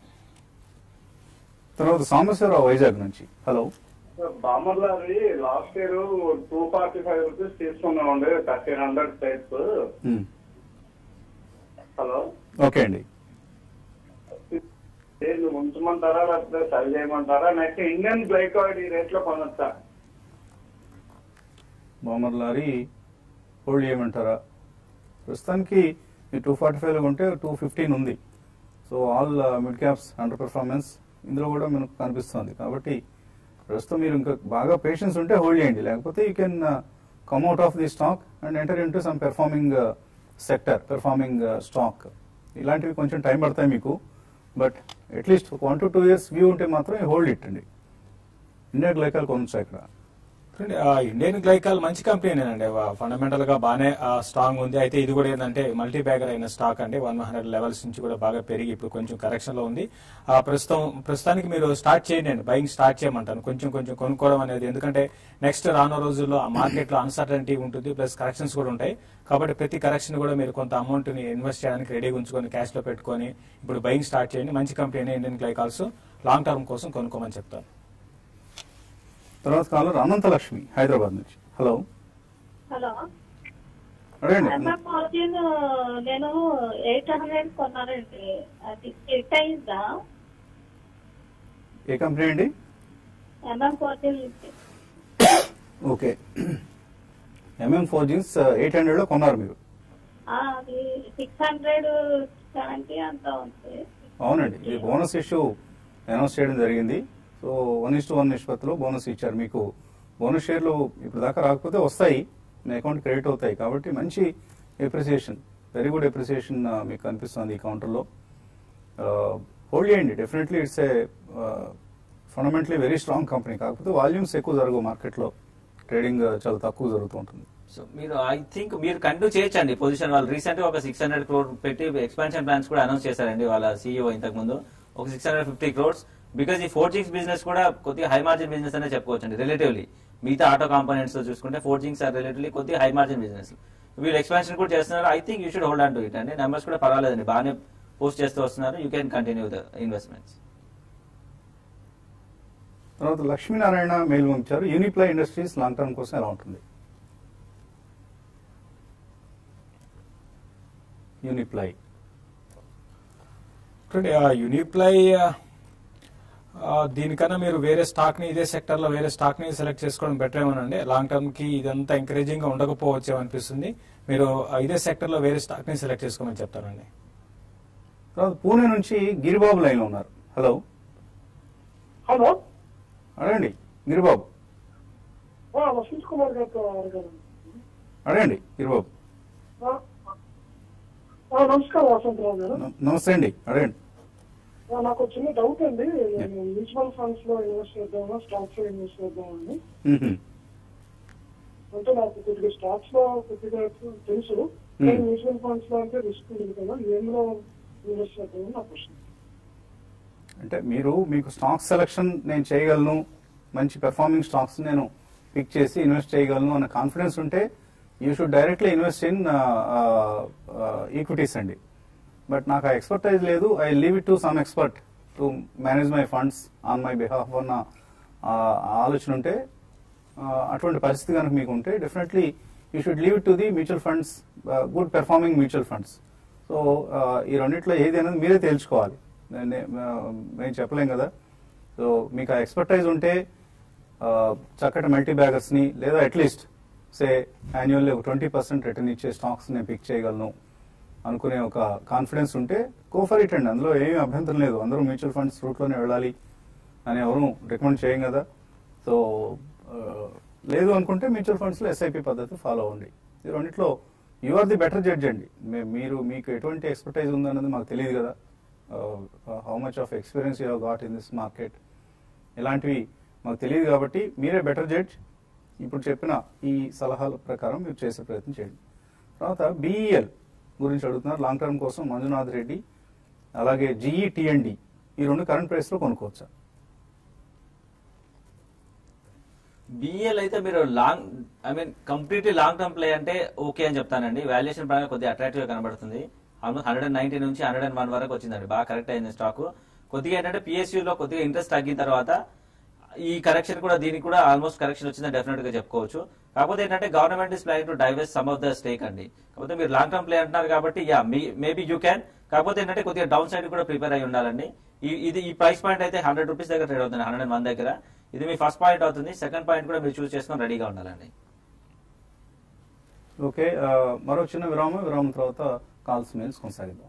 A: తర్వాత సాంబశివరావు వైజాగ్ నుంచి హలో
H: బామర్లాది last year two forty five rupees తీసుకున్నామండి thirteen hundred plates
A: hmm.
H: Hello
A: okay అండి
H: దీన్ని ఉంచమంటారా లేకపోతే సరి చేయమంటారా నెక్స్ట్ ఇండియన్ గ్లైకాయిడ్ ఈ రేట్ లో కొనొచ్చా
A: బామర్ లారీ హోల్డ్ చేయమంటారా ప్రస్తుతానికి ఈ టూ ఫార్టీ ఫైవ్ ఉంటే టూ ఫిఫ్టీన్ ఉంది so all mid caps under performance ఇందులో కూడా మనకు కనిపిస్తుంది కాబట్టి ప్రస్తుతం మీరు ఇంకా బాగా పేషెన్స్ ఉంటే హోల్డ్ చేయండి లేకపోతే you can come out of the stock and enter into some performing sector performing stock ఇలాంటివి కొంచెం టైం పడతాయి మీకు but at least one to two years view ఉంటే మాత్రం హోల్డ్ ఇట్టండి ఇండియా గ్లైకాల్ కొనొచ్చు ఇక్కడ
C: చూడండి, ఆ ఇండియన్ గ్లైకాల్ మంచి కంపెనీనేనండి ఫండమెంటల్ గా బాగానే స్ట్రాంగ్ ఉంది అయితే ఇది కూడా ఏంటంటే మల్టీ బ్యాగర్ అయిన స్టాక్ అండి వన్ హండ్రెడ్ లెవెల్స్ నుంచి కూడా బాగా పెరిగి ఇప్పుడు కొంచెం కరెక్షన్ లో ఉంది ఆ ప్రస్తుతం ప్రస్తుతానికి మీరు స్టార్ట్ చేయండి బయింగ్ స్టార్ట్ చేయమంటాను కొంచెం కొంచెం కొనుక్కోవడం అనేది ఎందుకంటే నెక్స్ట్ రానున్న రోజుల్లో ఆ మార్కెట్ లో అన్సర్టనిటీ ఉంటుంది ప్లస్ కరెక్షన్స్ కూడా ఉంటాయి కాబట్టి ప్రతి కరెక్షన్ కూడా మీరు కొంత అమౌంట్ ని ఇన్వెస్ట్ చేయడానికి రెడీగా ఉంచుకొని క్యాష్ లో పెట్టుకొని ఇప్పుడు బయింగ్ స్టార్ట్ చేయండి మంచి company Indian glycols long term కోసం కొనుక్కోమని చెప్తాను
A: తర్వాత కాలర్ అనంతలక్ష్మి హైదరాబాద్ నుంచి హలో
I: హలో
A: అడగండి
I: ఎంఎం మార్జిన్ నేను ఎయిట్ హండ్రెడ్ కొన్నానండి అది హిట్ అయిందా
A: ఏ కంపెనీ అండి
I: MM margin
A: okay MM forgings eight hundred లో కొన్నారు మీరు
I: అది సిక్స్ హండ్రెడ్ సెవెంటీ అంత ఉంది
A: అవునండి ఇది బోనస్ ఇష్యూ అనౌన్స్ చేయడం జరిగింది so one is to one నిష్పత్తిలో బోనస్ ఇచ్చారు మీకు బోనస్ షేర్లు ఇప్పుడు దాకా రాకపోతే వస్తాయి మీ అకౌంట్ క్రెడిట్ అవుతాయి కాబట్టి మంచి ఎప్రిసియేషన్ వెరీ గుడ్ ఎప్రిసియేషన్ మీకు కనిపిస్తుంది ఈ కౌంటర్లో హోల్డ్ చేయండి definitely it's a fundamentally very strong company కాకపోతే వాల్యూమ్స్ ఎక్కువ జరగవు మార్కెట్లో ట్రేడింగ్ చాలా తక్కువ జరుగుతూ ఉంటుంది
B: సో మీరు ఐ థింక్ మీరు కంటిన్యూ చేయొచ్చండి పొజిషన్ వాళ్ళు రీసెంట్ గా ఒక సిక్స్ హండ్రెడ్ క్రోర్ పెట్టి ఎక్స్పాన్షన్ ప్లాన్స్ కూడా అనౌన్స్ చేశారండి వాళ్ళ సీఈఓ ఇంతకు ముందు ఒక six hundred fifty crores because ఈ ఫోర్జింగ్స్ బిజినెస్ కూడా కొద్దిగా హై మార్జిన్ బిజినెస్ అనే చెప్పుకోవచ్చండి రిలేటివ్లీ మిగతా ఆటో కాంపోనెంట్స్ చూసుకుంటే ఫోర్జింగ్స్ ఆర్ రిలేటివ్లీ కొద్దిగా హై మార్జిన్ బిజినెస్ వీళ్ళు ఎక్స్పాన్షన్ కూడా చేస్తున్నారు I think you should hold on to it అండి నెంబర్స్ కూడా పర్వాలేదండి బాగానే పోస్ట్ చేస్తూ వస్తున్నారు you can continue the investments
A: తర్వాత లక్ష్మీనారాయణ మెయిల్ పంపించారు యూనిప్లై ఇండస్ట్రీస్ లాంగ్ టర్మ్ కోసం ఎలా ఉంటుంది యూనిప్లై
C: చూడండి ఆ యూనిప్లై ఆ, దీనికన్నా మీరు వేరే స్టాక్ ని ఇదే సెక్టర్ లో వేరే స్టాక్ ని సెలెక్ట్ చేసుకోవడం బెటర్ ఏమోనండి లాంగ్ టర్మ్ కి ఇదంతా ఎంకరేజింగ్ గా ఉండకపోవచ్చు అనిపిస్తుంది మీరు ఆ, ఇదే సెక్టర్ లో వేరే స్టాక్ ని సెలెక్ట్ చేసుకోమని చెప్తానండి
A: తర్వాత పూణే నుంచి గిరిబాబు లైన్ లో ఉన్నారు హలో
J: హలో
A: అడగండి గిరిబాబు
J: ఆ, వసంత్ కుమార్ గారితో అడగాను
A: అడగండి గిరిబాబు
J: ఆ, ఆ, నమస్కారం వసంతరావు గారు
A: న- నమస్తే అండి అడగండి
J: ఆ, నాకు ఒక చిన్న డౌట్ అండి నేను మ్యూచువల్ ఫండ్స్ లో ఇన్వెస్ట్ చేద్దామా స్టాక్స్ లో ఇన్వెస్ట్ చేద్దామండి
A: మ్మ్.
J: అంటే నాకు కొద్దిగా స్టాక్స్ లో కొద్దిగా తెలుసు కానీ మ్యూచువల్ ఫండ్స్ లో అంటే రిస్క్ ఉంది కదా ఏంలో ఇన్వెస్ట్ చేద్దామని నా క్వశ్చన్
A: అంటే మీరు మీకు స్టాక్ సెలక్షన్ నేను చేయగలను మంచి పెర్ఫార్మింగ్ స్టాక్స్ నేను పిక్ చేసి ఇన్వెస్ట్ చేయగలను అన్న కాన్ఫిడెన్స్ ఉంటే you should directly invest in equities అండి బట్ నాకు ఆ ఎక్స్పర్టైజ్ లేదు I leave it to some expert to manage my funds on my behalf అన్న ఆ, ఆలోచన ఉంటే ఆ, అటువంటి పరిస్థితి కనుక మీకు ఉంటే definitely you should leave it to the mutual funds good performing mutual funds so ఈ రెండిట్లో ఏది అనేది మీరే తేల్చుకోవాలి నే- ఆ, మేము చెప్పలేం కదా సో మీకు ఆ ఎక్స్పర్టైజ్ ఉంటే ఆ, చక్కటి మల్టీ బ్యాగర్స్ ని లేదా అట్లీస్ట్ సే యాన్యువల్లీ ఒక ట్వంటీ పర్సెంట్ రిటర్న్ ఇచ్చే స్టాక్స్ నేను పిక్ చేయగలను అనుకునే ఒక కాన్ఫిడెన్స్ ఉంటే గో ఫర్ ఇట్ అండి అందులో ఏమీ అభ్యంతరం లేదు అందరూ మ్యూచువల్ ఫండ్స్ రూట్లోనే వెళ్ళాలి అని ఎవరు రికమెండ్ చేయం కదా సో ఆ, లేదు అనుకుంటే మ్యూచువల్ ఫండ్స్లో ఎస్ఐపి పద్ధతి ఫాలో అవ్వండి ఈ రెండిట్లో you are the better judge అండి మే- మీరు మీకు ఎటువంటి ఎక్స్పర్టైజ్ ఉందన్నది మాకు తెలియదు కదా how much of experience you got in this market ఇలాంటివి మాకు తెలియదు కాబట్టి మీరే బెటర్ జడ్జ్ ఇప్పుడు చెప్పిన ఈ సలహాల ప్రకారం మీరు చేసే ప్రయత్నం చేయండి తర్వాత బిఈఎల్ గురించి అడుగుతున్నారు లాంగ్ టర్మ్ కోసం మంజునాథ్ రెడ్డి అలాగే జిఈ టిఎండి ఈ రెండు కరెంట్ ప్రైస్ లో కొనుక్కోవచ్చా
B: బిఎల్ అయితే మీరు long I mean completely long term play అంటే ఓకే అని చెప్తానండి వాల్యుయేషన్ పరంగా కొద్దిగా అట్రాక్టివ్ గా కనబడుతుంది ఆల్మోస్ట్ హండ్రెడ్ అండ్ నైన్టీ నుంచి హండ్రెడ్ అండ్ వన్ వరకు వచ్చిందండి బాగా కరెక్ట్ అయింది స్టాక్ కొద్దిగా ఏంటంటే PSU లో కొద్దిగా ఇంట్రెస్ట్ తగ్గిన తర్వాత ఈ కరెక్షన్ కూడా దీనికి కూడా ఆల్మోస్ట్ కరెక్షన్ వచ్చిందని డెఫినెట్ గా చెప్పుకోవచ్చు కాకపోతే ఏంటంటే గవర్నమెంట్ ఇస్ ప్లానింగ్ టు డైవర్స్ సమ్ ఆఫ్ ద స్టేక్ అండి కాకపోతే మీరు లాంగ్ టర్మ్ ప్లే అంటున్నారు కాబట్టి యా మేబీ యూ క్యాన్ కాకపోతే ఏంటంటే కొద్దిగా డౌన్ సైడ్ కూడా ప్రిపేర్ అయి ఉండాలండి ఈ- ఇది ఈ ప్రైస్ పాయింట్ అయితే హండ్రెడ్ రూపీస్ దగ్గర ట్రేడ్ అవుతుంది హండ్రెడ్ అండ్ వన్ దగ్గర ఇది మీ ఫస్ట్ పాయింట్ అవుతుంది సెకండ్ పాయింట్ కూడా మీరు చూస్ చేసుకొని రెడీగా ఉండాలండి
A: ఓకే ఆ, మరో చిన్న విరామం విరామం తర్వాత కాల్స్ మెయిల్స్ కొనసాగిద్దాం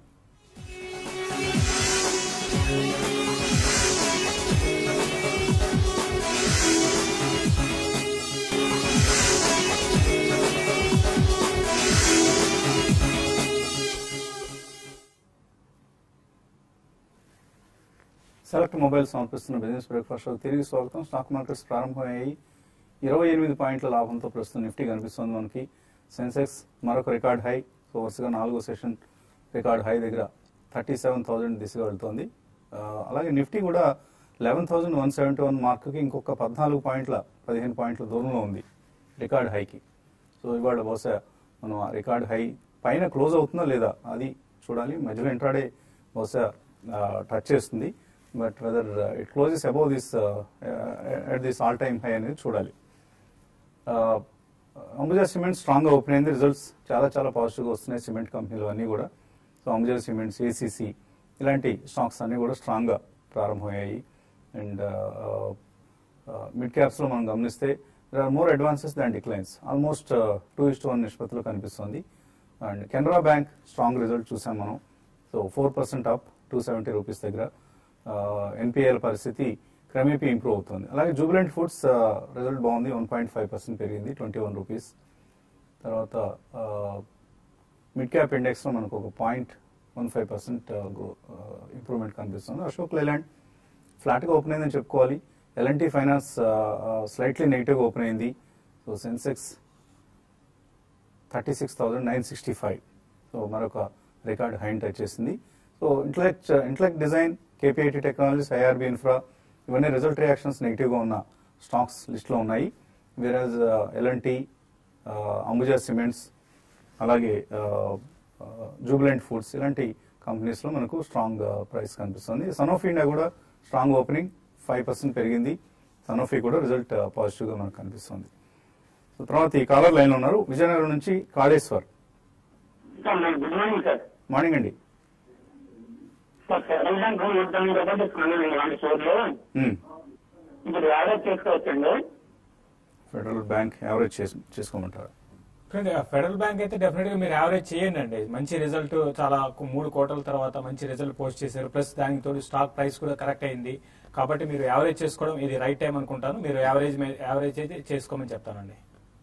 A: సెలెక్ట్ మొబైల్ సమర్పిస్తున్న బిజినెస్ బ్రేక్ఫాస్ట్ షోకి తిరిగి స్వాగతం స్టాక్ మార్కెట్స్ ప్రారంభమయ్యాయి ఇరవై ఎనిమిది పాయింట్ల లాభంతో ప్రస్తుతం నిఫ్టీ కనిపిస్తుంది మనకి సెన్సెక్స్ మరొక రికార్డ్ హై సో వరుసగా నాలుగో సెషన్ రికార్డ్ హై దగ్గర థర్టీ సెవెన్ థౌసండ్ దిశగా వెళ్తోంది ఆ, అలాగే నిఫ్టీ కూడా eleven thousand one seventy one మార్క్కి ఇంకొక పద్నాలుగు పాయింట్ల పదిహేను పాయింట్ల దూరంలో ఉంది రికార్డ్ హైకి సో ఇవాళ బహుశా మనం ఆ రికార్డ్ హై పైన క్లోజ్ అవుతుందా లేదా అది చూడాలి మధ్యలో ఇంట్రాడే బహుశా టచ్ చేస్తుంది but whether it closes above this at this all time high అనేది చూడాలి అంబుజా సిమెంట్ స్ట్రాంగ్ గా ఓపెన్ అయింది రిజల్ట్స్ చాలా చాలా పాజిటివ్ గా వస్తున్నాయి సిమెంట్ కంపెనీలు అన్ని కూడా సో అంబుజా సిమెంట్స్ ఏసీసీ ఇలాంటి స్టాక్స్ అన్ని కూడా స్ట్రాంగ్ గా ప్రారంభమయ్యాయి అండ్ మిడ్ క్యాప్స్ లో మనం గమనిస్తే there are more advances than declines almost two is one నిష్పత్తిలో కనిపిస్తుంది and Canara bank strong result చూసాం మనం so four percent up two seventy rupees దగ్గర ఎన్పిఎల్ పరిస్థితి క్రమేపీ ఇంప్రూవ్ అవుతుంది అలాగే జూబిలెంట్ ఫుడ్స్ రిజల్ట్ బాగుంది వన్ పాయింట్ ఫైవ్ పర్సెంట్ పెరిగింది ట్వంటీ వన్ రూపీస్ తర్వాత మిడ్ క్యాప్ ఇండెక్స్లో మనకు ఒక point one five percent improvement కనిపిస్తుంది అశోక్ లేలాండ్ ఫ్లాట్గా ఓపెన్ అయిందని చెప్పుకోవాలి ఎల్ఎన్టీ ఫైనాన్స్ స్లైట్లీ నెగిటివ్గా ఓపెన్ అయింది so Sensex thirty six thousand nine sixty five so మరొక రికార్డ్ హైన్ టచ్ చేసింది so intellect intellect design KPIT technologies IRB infra ఇవన్నీ రిజల్ట్ రియాక్షన్స్ నెగిటివ్గా ఉన్న స్టాక్స్ లిస్ట్లో ఉన్నాయి వేరాజ్ ఎల్ఎన్టీ అంబుజా సిమెంట్స్ అలాగే జూబిలెంట్ ఫుడ్స్ ఇలాంటి కంపెనీస్లో మనకు స్ట్రాంగ్ ప్రైస్ కనిపిస్తుంది సన్ ఇండియా కూడా స్ట్రాంగ్ ఓపెనింగ్ ఫైవ్ పర్సెంట్ పెరిగింది సనోఫీ కూడా రిజల్ట్ పాజిటివ్గా మనకు కనిపిస్తుంది సో తర్వాత ఈ కాలర్ లైన్ ఉన్నారు విజయనగరం నుంచి Kaleshwar
K: good morning sir
A: morning అండి
K: ఫెడరల్ బ్యాంక్ ఊరుతాను కదా తీసుకున్నాను ఇలాంటి షేర్లు
A: ఉమ్.
K: ఇప్పుడు యావరేజ్ చేసుకోవచ్చండి
A: ఫెడరల్ బ్యాంక్ యావరేజ్ చేసి చేసుకోమంటారు
C: చూడండి, ఆ ఫెడరల్ బ్యాంక్ అయితే డెఫినెట్ గా మీరు యావరేజ్ చేయండి అండి మంచి రిజల్ట్ చాలా కు- మూడు కోట్ల తర్వాత మంచి రిజల్ట్ పోస్ట్ చేశారు ప్లస్ దానికి తోడు స్టాక్ ప్రైస్ కూడా కరెక్ట్ అయింది కాబట్టి మీరు యావరేజ్ చేసుకోవడం ఇది రైట్ టైం అనుకుంటాను మీరు యావరేజ్ మే- యావరేజ్ అయితే చేసుకోమని చెప్తానండి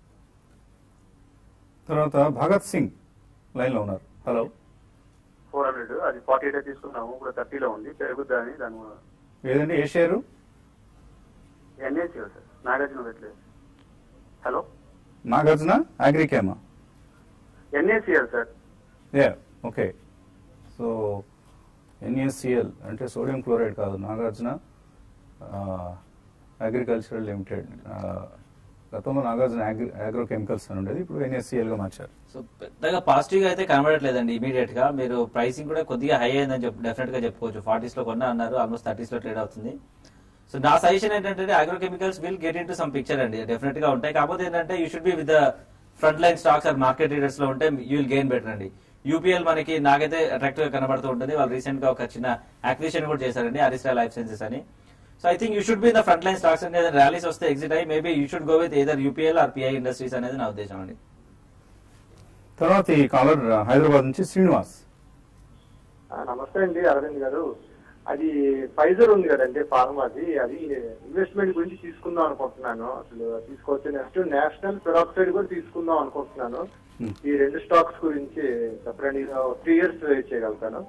A: తర్వాత భగత్ సింగ్ లైన్ లో ఉన్నారు హలో
L: ఫోర్ హండ్రెడ్ అది ఫార్టీ ఎయిట్ తీసుకున్నాము ఇప్పుడు థర్టీలో ఉంది పెరుగుద్దని దాని
A: ఏదండి ఏ షేరు
L: ఎన్ఏసి సార్ నాగార్జున పెట్టలేదు hello
A: Nagarjuna Agrichem
L: NACL sir
A: yeah okay so NSCL అంటే సోడియం క్లోరైడ్ కాదు నాగార్జున అగ్రికల్చరల్ లిమిటెడ్ గతంలో నాగార్జున అగ్రి అగ్రో కెమికల్స్ అని ఉండేది ఇప్పుడు ఎన్ఎస్సిఎల్ గా మార్చారు
B: సో పెద్దగా పాజిటివ్ గా అయితే కనబడట్లేదండి ఇమీడియట్ గా మీరు ప్రైసింగ్ కూడా కొద్దిగా హై అయిందని చెప్పి డెఫినెట్ గా చెప్పుకోవచ్చు ఫార్టీస్ లో కొన్నా అన్నారు ఆల్మోస్ట్ థర్టీస్ లో ట్రేడ్ అవుతుంది సో నా సజెషన్ ఏంటంటే agro chemicals will get into some picture అండి డెఫినెట్ గా ఉంటాయి కాకపోతే ఏంటంటే you should be with front line stocks or market leaders లో ఉంటే యూ విల్ గెయిన్ బెటర్ అండి యూపీఎల్ మనకి నాకైతే అట్రాక్టివ్ గా కనబడుతూ ఉంటుంది వాళ్ళు రీసెంట్ గా ఒక చిన్న అక్విజిషన్ కూడా చేశారండి అరిస్టా లైఫ్ సైన్సెస్ అని so I think you should be the front line stocks అనేది ర్యాలీస్ వస్తే ఎగ్జిట్ అయ్యి maybe you should go with either UPL or PI industries అనేది నా ఉద్దేశం అండి
A: తర్వాత ఈ కాలర్ హైదరాబాద్ నుంచి శ్రీనివాస్
M: ఆ, నమస్తే అండి అరవింద్ గారు అది ఫైజర్ ఉంది కదండి ఫార్మాది అది ఇన్వెస్ట్మెంట్ గురించి తీసుకుందాం అనుకుంటున్నాను అసలు తీసుకోవచ్చు నెక్స్ట్ నేషనల్ పెరాక్సైడ్ కూడా తీసుకుందాం అనుకుంటున్నాను ఈ రెండు స్టాక్స్ గురించి చెప్పండి త్రీ ఇయర్స్ వెయిట్ చేయగలుగుతాను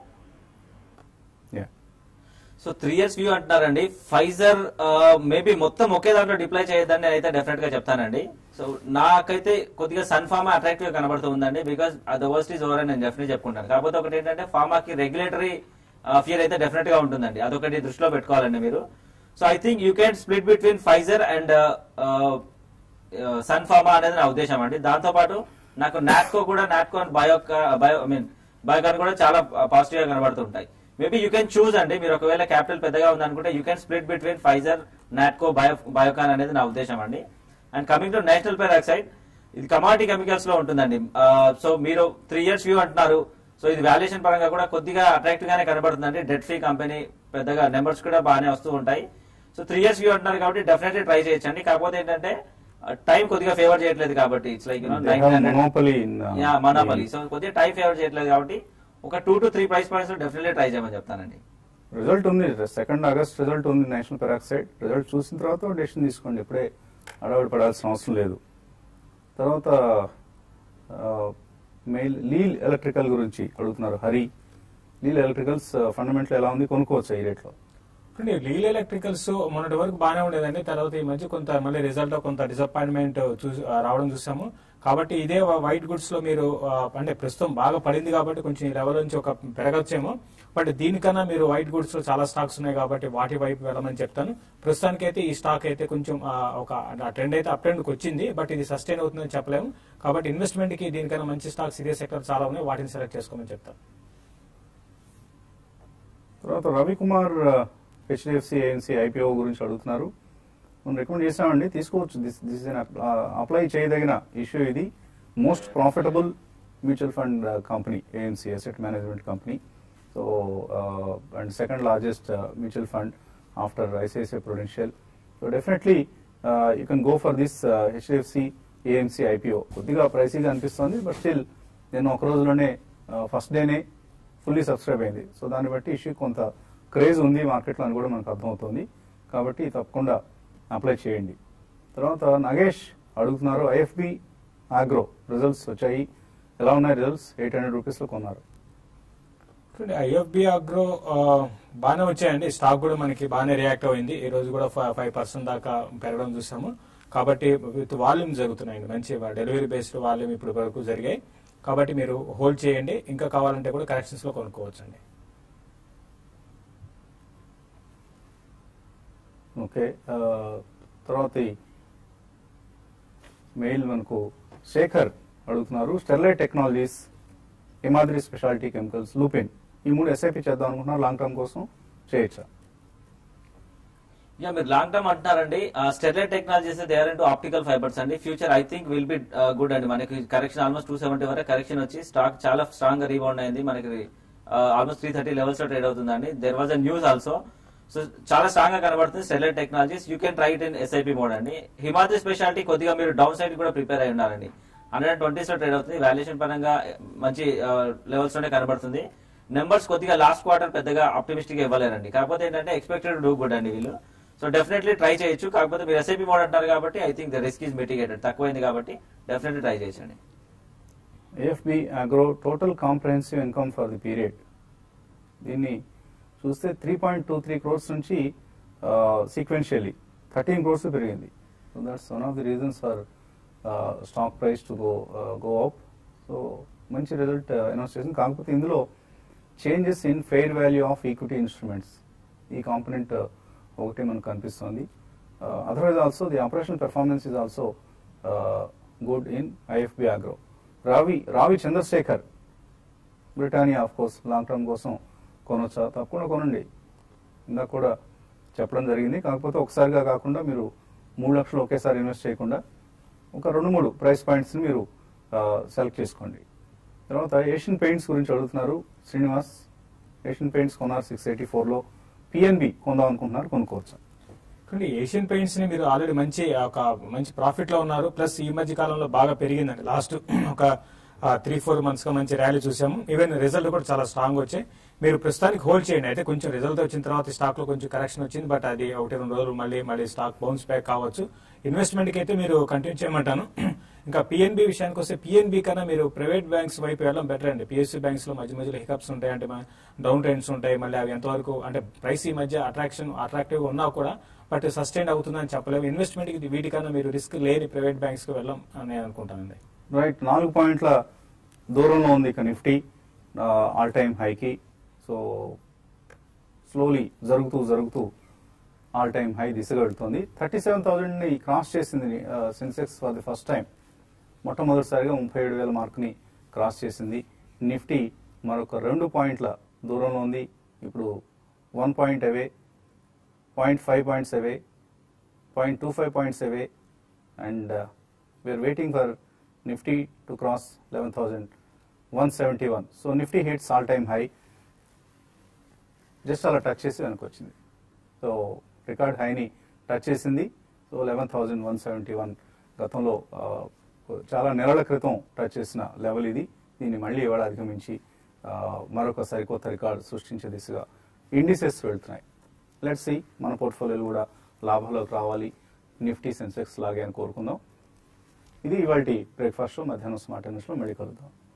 B: సో త్రీ ఇయర్స్ వ్యూ అంటున్నారండి ఫైజర్ మేబీ మొత్తం ఒకే దాంట్లో డిప్లై చేయొద్దని నేనైతే డెఫినెట్ గా చెప్తానండి సో నాకైతే కొద్దిగా సన్ ఫార్మా అట్రాక్టివ్ గా కనబడుతూ ఉందండి because the worst is over అని నేను డెఫినెట్ చెప్పుకుంటాను కాకపోతే ఒకటి ఏంటంటే ఫార్మాకి రెగ్యులేటరీ ఫియర్ అయితే డెఫినెట్ గా ఉంటుందండి అదొకటి దృష్టిలో పెట్టుకోవాలండి మీరు so I think you can split between Pfizer and Sun Pharma అనేది నా ఉద్దేశం అండి దాంతో పాటు నాకు నాట్కో కూడా Natco and bio bio I mean Biocon కూడా చాలా పాజిటివ్ గా కనబడుతుంటాయి మేబీ యూ కెన్ చూస్ అండి మీరు ఒకవేళ క్యాపిటల్ పెద్దగా ఉందనుకుంటే you can split between Pfizer Natco bio Biocon అనేది నా ఉద్దేశం అండి and coming to national peroxide ఇది కమాడిటీ కెమికల్స్ లో ఉంటుందండి సో మీరు త్రీ ఇయర్స్ వ్యూ అంటున్నారు సో ఇది వాల్యుయేషన్ పరంగా కూడా కొద్దిగా అట్రాక్టివ్ గానే కనబడుతుందండి డెట్ ఫ్రీ కంపెనీ పెద్దగా నెంబర్స్ కూడా బాగానే వస్తూ ఉంటాయి సో త్రీ ఇయర్స్ వ్యూ అంటున్నారు కాబట్టి డెఫినెట్లీ ట్రై చేయొచ్చండి కాకపోతే ఏంటంటే టైం కొద్దిగా ఫేవర్ చేయట్లేదు కాబట్టి it's like
A: They have monopoly in, uh,
B: yeah monopoly so కొద్దిగా టైం ఫేవర్ చేయట్లేదు కాబట్టి ఒక two to three price points definitely try చేయమని చెప్తానండి
A: రిజల్ట్ ఉంది సెకండ్ ఆగస్ట్ రిజల్ట్ ఉంది నేషనల్ పెరాక్సైడ్ రిజల్ట్ చూసిన తర్వాత డెసిషన్ తీసుకోండి ఇప్పుడే అడవాడి పడాల్సిన అవసరం లేదు తర్వాత మెయిల్ లీల్ ఎలక్ట్రికల్ గురించి అడుగుతున్నారు హరి లీల్ ఎలక్ట్రికల్స్ ఫండమెంటల్ ఎలా ఉంది కొనుక్కోవచ్చు ఈ రేట్లో
C: చూడండి లీల్ ఎలక్ట్రికల్స్ మొన్నటి వరకు బాగానే ఉండేదండి తర్వాత ఈ మధ్య కొంత మళ్ళీ రిజల్ట్ లో కొంత డిసప్పాయింట్మెంట్ చూసి ఆ, రావడం చూసాము కాబట్టి ఇదే వైట్ గుడ్స్ లో మీరు ఆ, అంటే ప్రస్తుతం బాగా పడింది కాబట్టి కొంచెం ఈ లెవెల్ నుంచి ఒక పెరగచ్చేమో బట్ దీనికన్నా మీరు వైట్ గుడ్స్ లో చాలా స్టాక్స్ ఉన్నాయి కాబట్టి వాటి వైపు వెళ్ళమని చెప్తాను ప్రస్తుతానికి అయితే ఈ స్టాక్ అయితే కొంచెం ఆ, ఒక ట్రెండ్ అయితే అప్ ట్రెండ్ వచ్చింది బట్ ఇది సస్టైన్ అవుతుందని చెప్పలేము కాబట్టి ఇన్వెస్ట్మెంట్ కి దీనికన్నా మంచి స్టాక్స్ ఇదే సెక్టర్ చాలా ఉన్నాయి వాటిని సెలెక్ట్ చేసుకోమని చెప్తాను
A: తర్వాత రవికుమార్ హెచ్డిఎఫ్సి ఏఎన్సీ ఐపీఓ గురించి అడుగుతున్నారు మనం రికమెండ్ చేసామండి తీసుకోవచ్చు దిస్ దిస్ అప్లై చేయదగిన ఇష్యూ ఇది most profitable mutual fund company AMC asset management company so and second largest mutual fund after ICICI prudential so definitely you can go for this HDFC AMC IPO కొద్దిగా ప్రైసీగా అనిపిస్తుంది but still నేను ఒక రోజులోనే first డేనే fully subscribe అయింది so దాన్ని బట్టి ఇష్యూ కొంత క్రేజ్ ఉంది మార్కెట్లో అని కూడా మనకు అర్థమవుతుంది కాబట్టి తప్పకుండా అప్లై చేయండి తర్వాత నగేష్ అడుగుతున్నారు ఐఎఫ్బి ఆగ్రో రిజల్ట్స్ వచ్చాయి ఎలా ఉన్నాయి రిజల్ట్స్ ఎయిట్ హండ్రెడ్ రూపీస్లో కొన్నారు
C: చూడండి ఐఎఫ్బి అగ్రో ఆ, బాగానే వచ్చాయండి స్టాక్ కూడా మనకి బాగానే రియాక్ట్ అయింది ఈ రోజు కూడా ఫైవ్ పర్సెంట్ దాకా పెరగడం చూసాము కాబట్టి విత్ వాల్యూమ్ జరుగుతున్నాయండి మంచి డెలివరీ బేస్డ్ వాల్యూమ్ ఇప్పుడు వరకు జరిగాయి కాబట్టి మీరు హోల్డ్ చేయండి ఇంకా కావాలంటే కూడా కరెక్షన్స్ లో కొనుక్కోవచ్చు అండి
A: ఓకే ఆ, తర్వాత ఈ మెయిల్ మనకు శేఖర్ అడుగుతున్నారు Sterlite technologies Himadri speciality chemicals Lupin ఈ మూడు ఎస్ఐపి చేద్దాం అనుకుంటున్నారు లాంగ్ టర్మ్ కోసం చేయొచ్చా
B: యా మీరు లాంగ్ టర్మ్ అంటున్నారండి Sterlite technologies they are into optical fibres అండి future I think will be good అండి మనకి కరెక్షన్ ఆల్మోస్ట్ టూ సెవెంటీ వరకు కరెక్షన్ వచ్చి స్టాక్ చాలా స్ట్రాంగ్ గా రీబౌండ్ అయింది మనకి ఆల్మోస్ట్ త్రీ థర్టీ లెవెల్స్ లో ట్రేడ్ అవుతుందండి there was a news also so చాలా స్ట్రాంగ్ గా కనబడుతుంది సెల్లెట్ technologies you can try it in SIP mode అండి హిమాద్రి స్పెషాలిటీ కొద్దిగా మీరు డౌన్ సైడ్ కూడా ప్రిపేర్ అయి ఉన్నారండి హండ్రెడ్ ట్వంటీస్ లో ట్రేడ్ అవుతుంది వాల్యుయేషన్ పరంగా మంచి లెవెల్స్ లోనే కనబడుతుంది నెంబర్స్ కొద్దిగా లాస్ట్ క్వార్టర్ పెద్దగా ఆప్టిమిస్టిక్ ఇవ్వలేరండి కాకపోతే ఏంటంటే ఎక్స్పెక్టెడ్ డూ గుడ్ అండి వీళ్ళు సో డెఫినెట్లీ ట్రై చేయొచ్చు కాకపోతే మీరు ఎస్ఐపి మోడ్ అంటారు కాబట్టి I think the risk is mitigated తక్కువైంది కాబట్టి డెఫినెట్లీ ట్రై చేయొచ్చండి
A: AFB agro total comprehensive income for the period దీన్ని చూస్తే three point two three crores నుంచి సీక్వెన్షియలీ థర్టీన్ క్రోర్స్ పెరిగింది so that's one of the reasons for stock price to go go up so మంచి result announce చేసింది కాకపోతే ఇందులో changes in fair value of equity instruments ఈ component ఒకటి మనకు కనిపిస్తుంది otherwise also the operational performance is also good in IFB agro Ravi Ravi Chandrasekhar Britannia of course long term కోసం కొనొచ్చా తప్పకుండా కొనండి ఇందాక కూడా చెప్పడం జరిగింది కాకపోతే ఒకసారిగా కాకుండా మీరు మూడు లక్షలు ఒకేసారి ఇన్వెస్ట్ చేయకుండా ఒక రెండు మూడు ప్రైస్ పాయింట్స్ని మీరు సెలెక్ట్ చేసుకోండి తర్వాత ఏషియన్ పెయింట్స్ గురించి అడుగుతున్నారు శ్రీనివాస్ ఏషియన్ పెయింట్స్ కొన్నారు సిక్స్ ఎయిటీ ఫోర్లో పిఎన్బి కొందాం అనుకుంటున్నారు కొనుక్కోవచ్చు
C: కానీ ఏషియన్ పెయింట్స్ ని మీరు ఆల్రెడీ మంచి ఒక మంచి ప్రాఫిట్ లో ఉన్నారు ప్లస్ ఈ మధ్య కాలంలో బాగా పెరిగిందండి లాస్ట్ ఒక త్రీ ఫోర్ మంత్స్ గా మంచి ర్యాలీ చూసాము ఈవెన్ రిజల్ట్ కూడా చాలా స్ట్రాంగ్ వచ్చాయి మీరు ప్రస్తుతానికి హోల్డ్ చేయండి అయితే కొంచెం రిజల్ట్ వచ్చిన తర్వాత స్టాక్ లో కొంచెం కరెక్షన్ వచ్చింది బట్ అది ఒకటి రెండు రోజులు మళ్ళీ మళ్ళీ స్టాక్ బౌన్స్ బ్యాక్ కావచ్చు ఇన్వెస్ట్మెంట్ కి అయితే మీరు కంటిన్యూ చేయమంటాను ఇంకా పిఎన్బి విషయానికి వస్తే పిఎన్బి కన్నా మీరు ప్రైవేట్ బ్యాంక్స్ వైపు వెళ్ళడం బెటర్ అండి పిఎస్సి బ్యాంక్స్ లో మధ్య మధ్యలో హికప్స్ ఉంటాయి అంటే డౌన్ ట్రెండ్స్ ఉంటాయి మళ్ళీ అవి ఎంతవరకు అంటే ప్రైస్ ఈ మధ్య అట్రాక్షన్ అట్రాక్టివ్ ఉన్నా కూడా బట్ సస్టైన్ అవుతుందని చెప్పలేము ఇన్వెస్ట్మెంట్ కి వీటికన్నా మీరు రిస్క్ లేని ప్రైవేట్ బ్యాంక్స్ కి వెళ్ళడం అని నేను అనుకుంటానండి
A: రైట్ నాలుగు పాయింట్ల దూరంలో ఉంది ఇక నిఫ్టీ ఆల్ టైమ్ హైకి సో స్లోలీ జరుగుతూ జరుగుతూ ఆల్ టైమ్ హై దిశగా వెళ్తుంది థర్టీ సెవెన్ థౌజండ్ని క్రాస్ చేసింది Sensex for the first time మొట్టమొదటిసారిగా ముప్పై ఏడు వేల మార్క్ని క్రాస్ చేసింది నిఫ్టీ మరొక రెండు పాయింట్ల దూరంలో ఉంది ఇప్పుడు one point away point five points away point two five points away and we are waiting for Nifty to cross eleven thousand one seventy one so Nifty hits all time high just అలా touch చేసి వెనక్కి వచ్చింది సో రికార్డ్ హైని touch చేసింది so eleven thousand one seventy one గతంలో ఆ, చాలా నెలల క్రితం టచ్ చేసిన లెవెల్ ఇది దీన్ని మళ్ళీ ఇవాళ అధిగమించి ఆ, మరొక సరికొత్త రికార్డు సృష్టించే దిశగా ఇండిసెస్ వెళ్తున్నాయి లెట్స్ సి మన పోర్ట్ఫోలియోలు కూడా లాభాలకు రావాలి నిఫ్టీ సెన్సెక్స్ లాగే అని కోరుకుందాం ఇది ఇవాళ బ్రేక్ఫాస్ట్ షో మధ్యాహ్నం స్మార్ట్ న్యూస్లో మళ్ళీ కలుద్దాం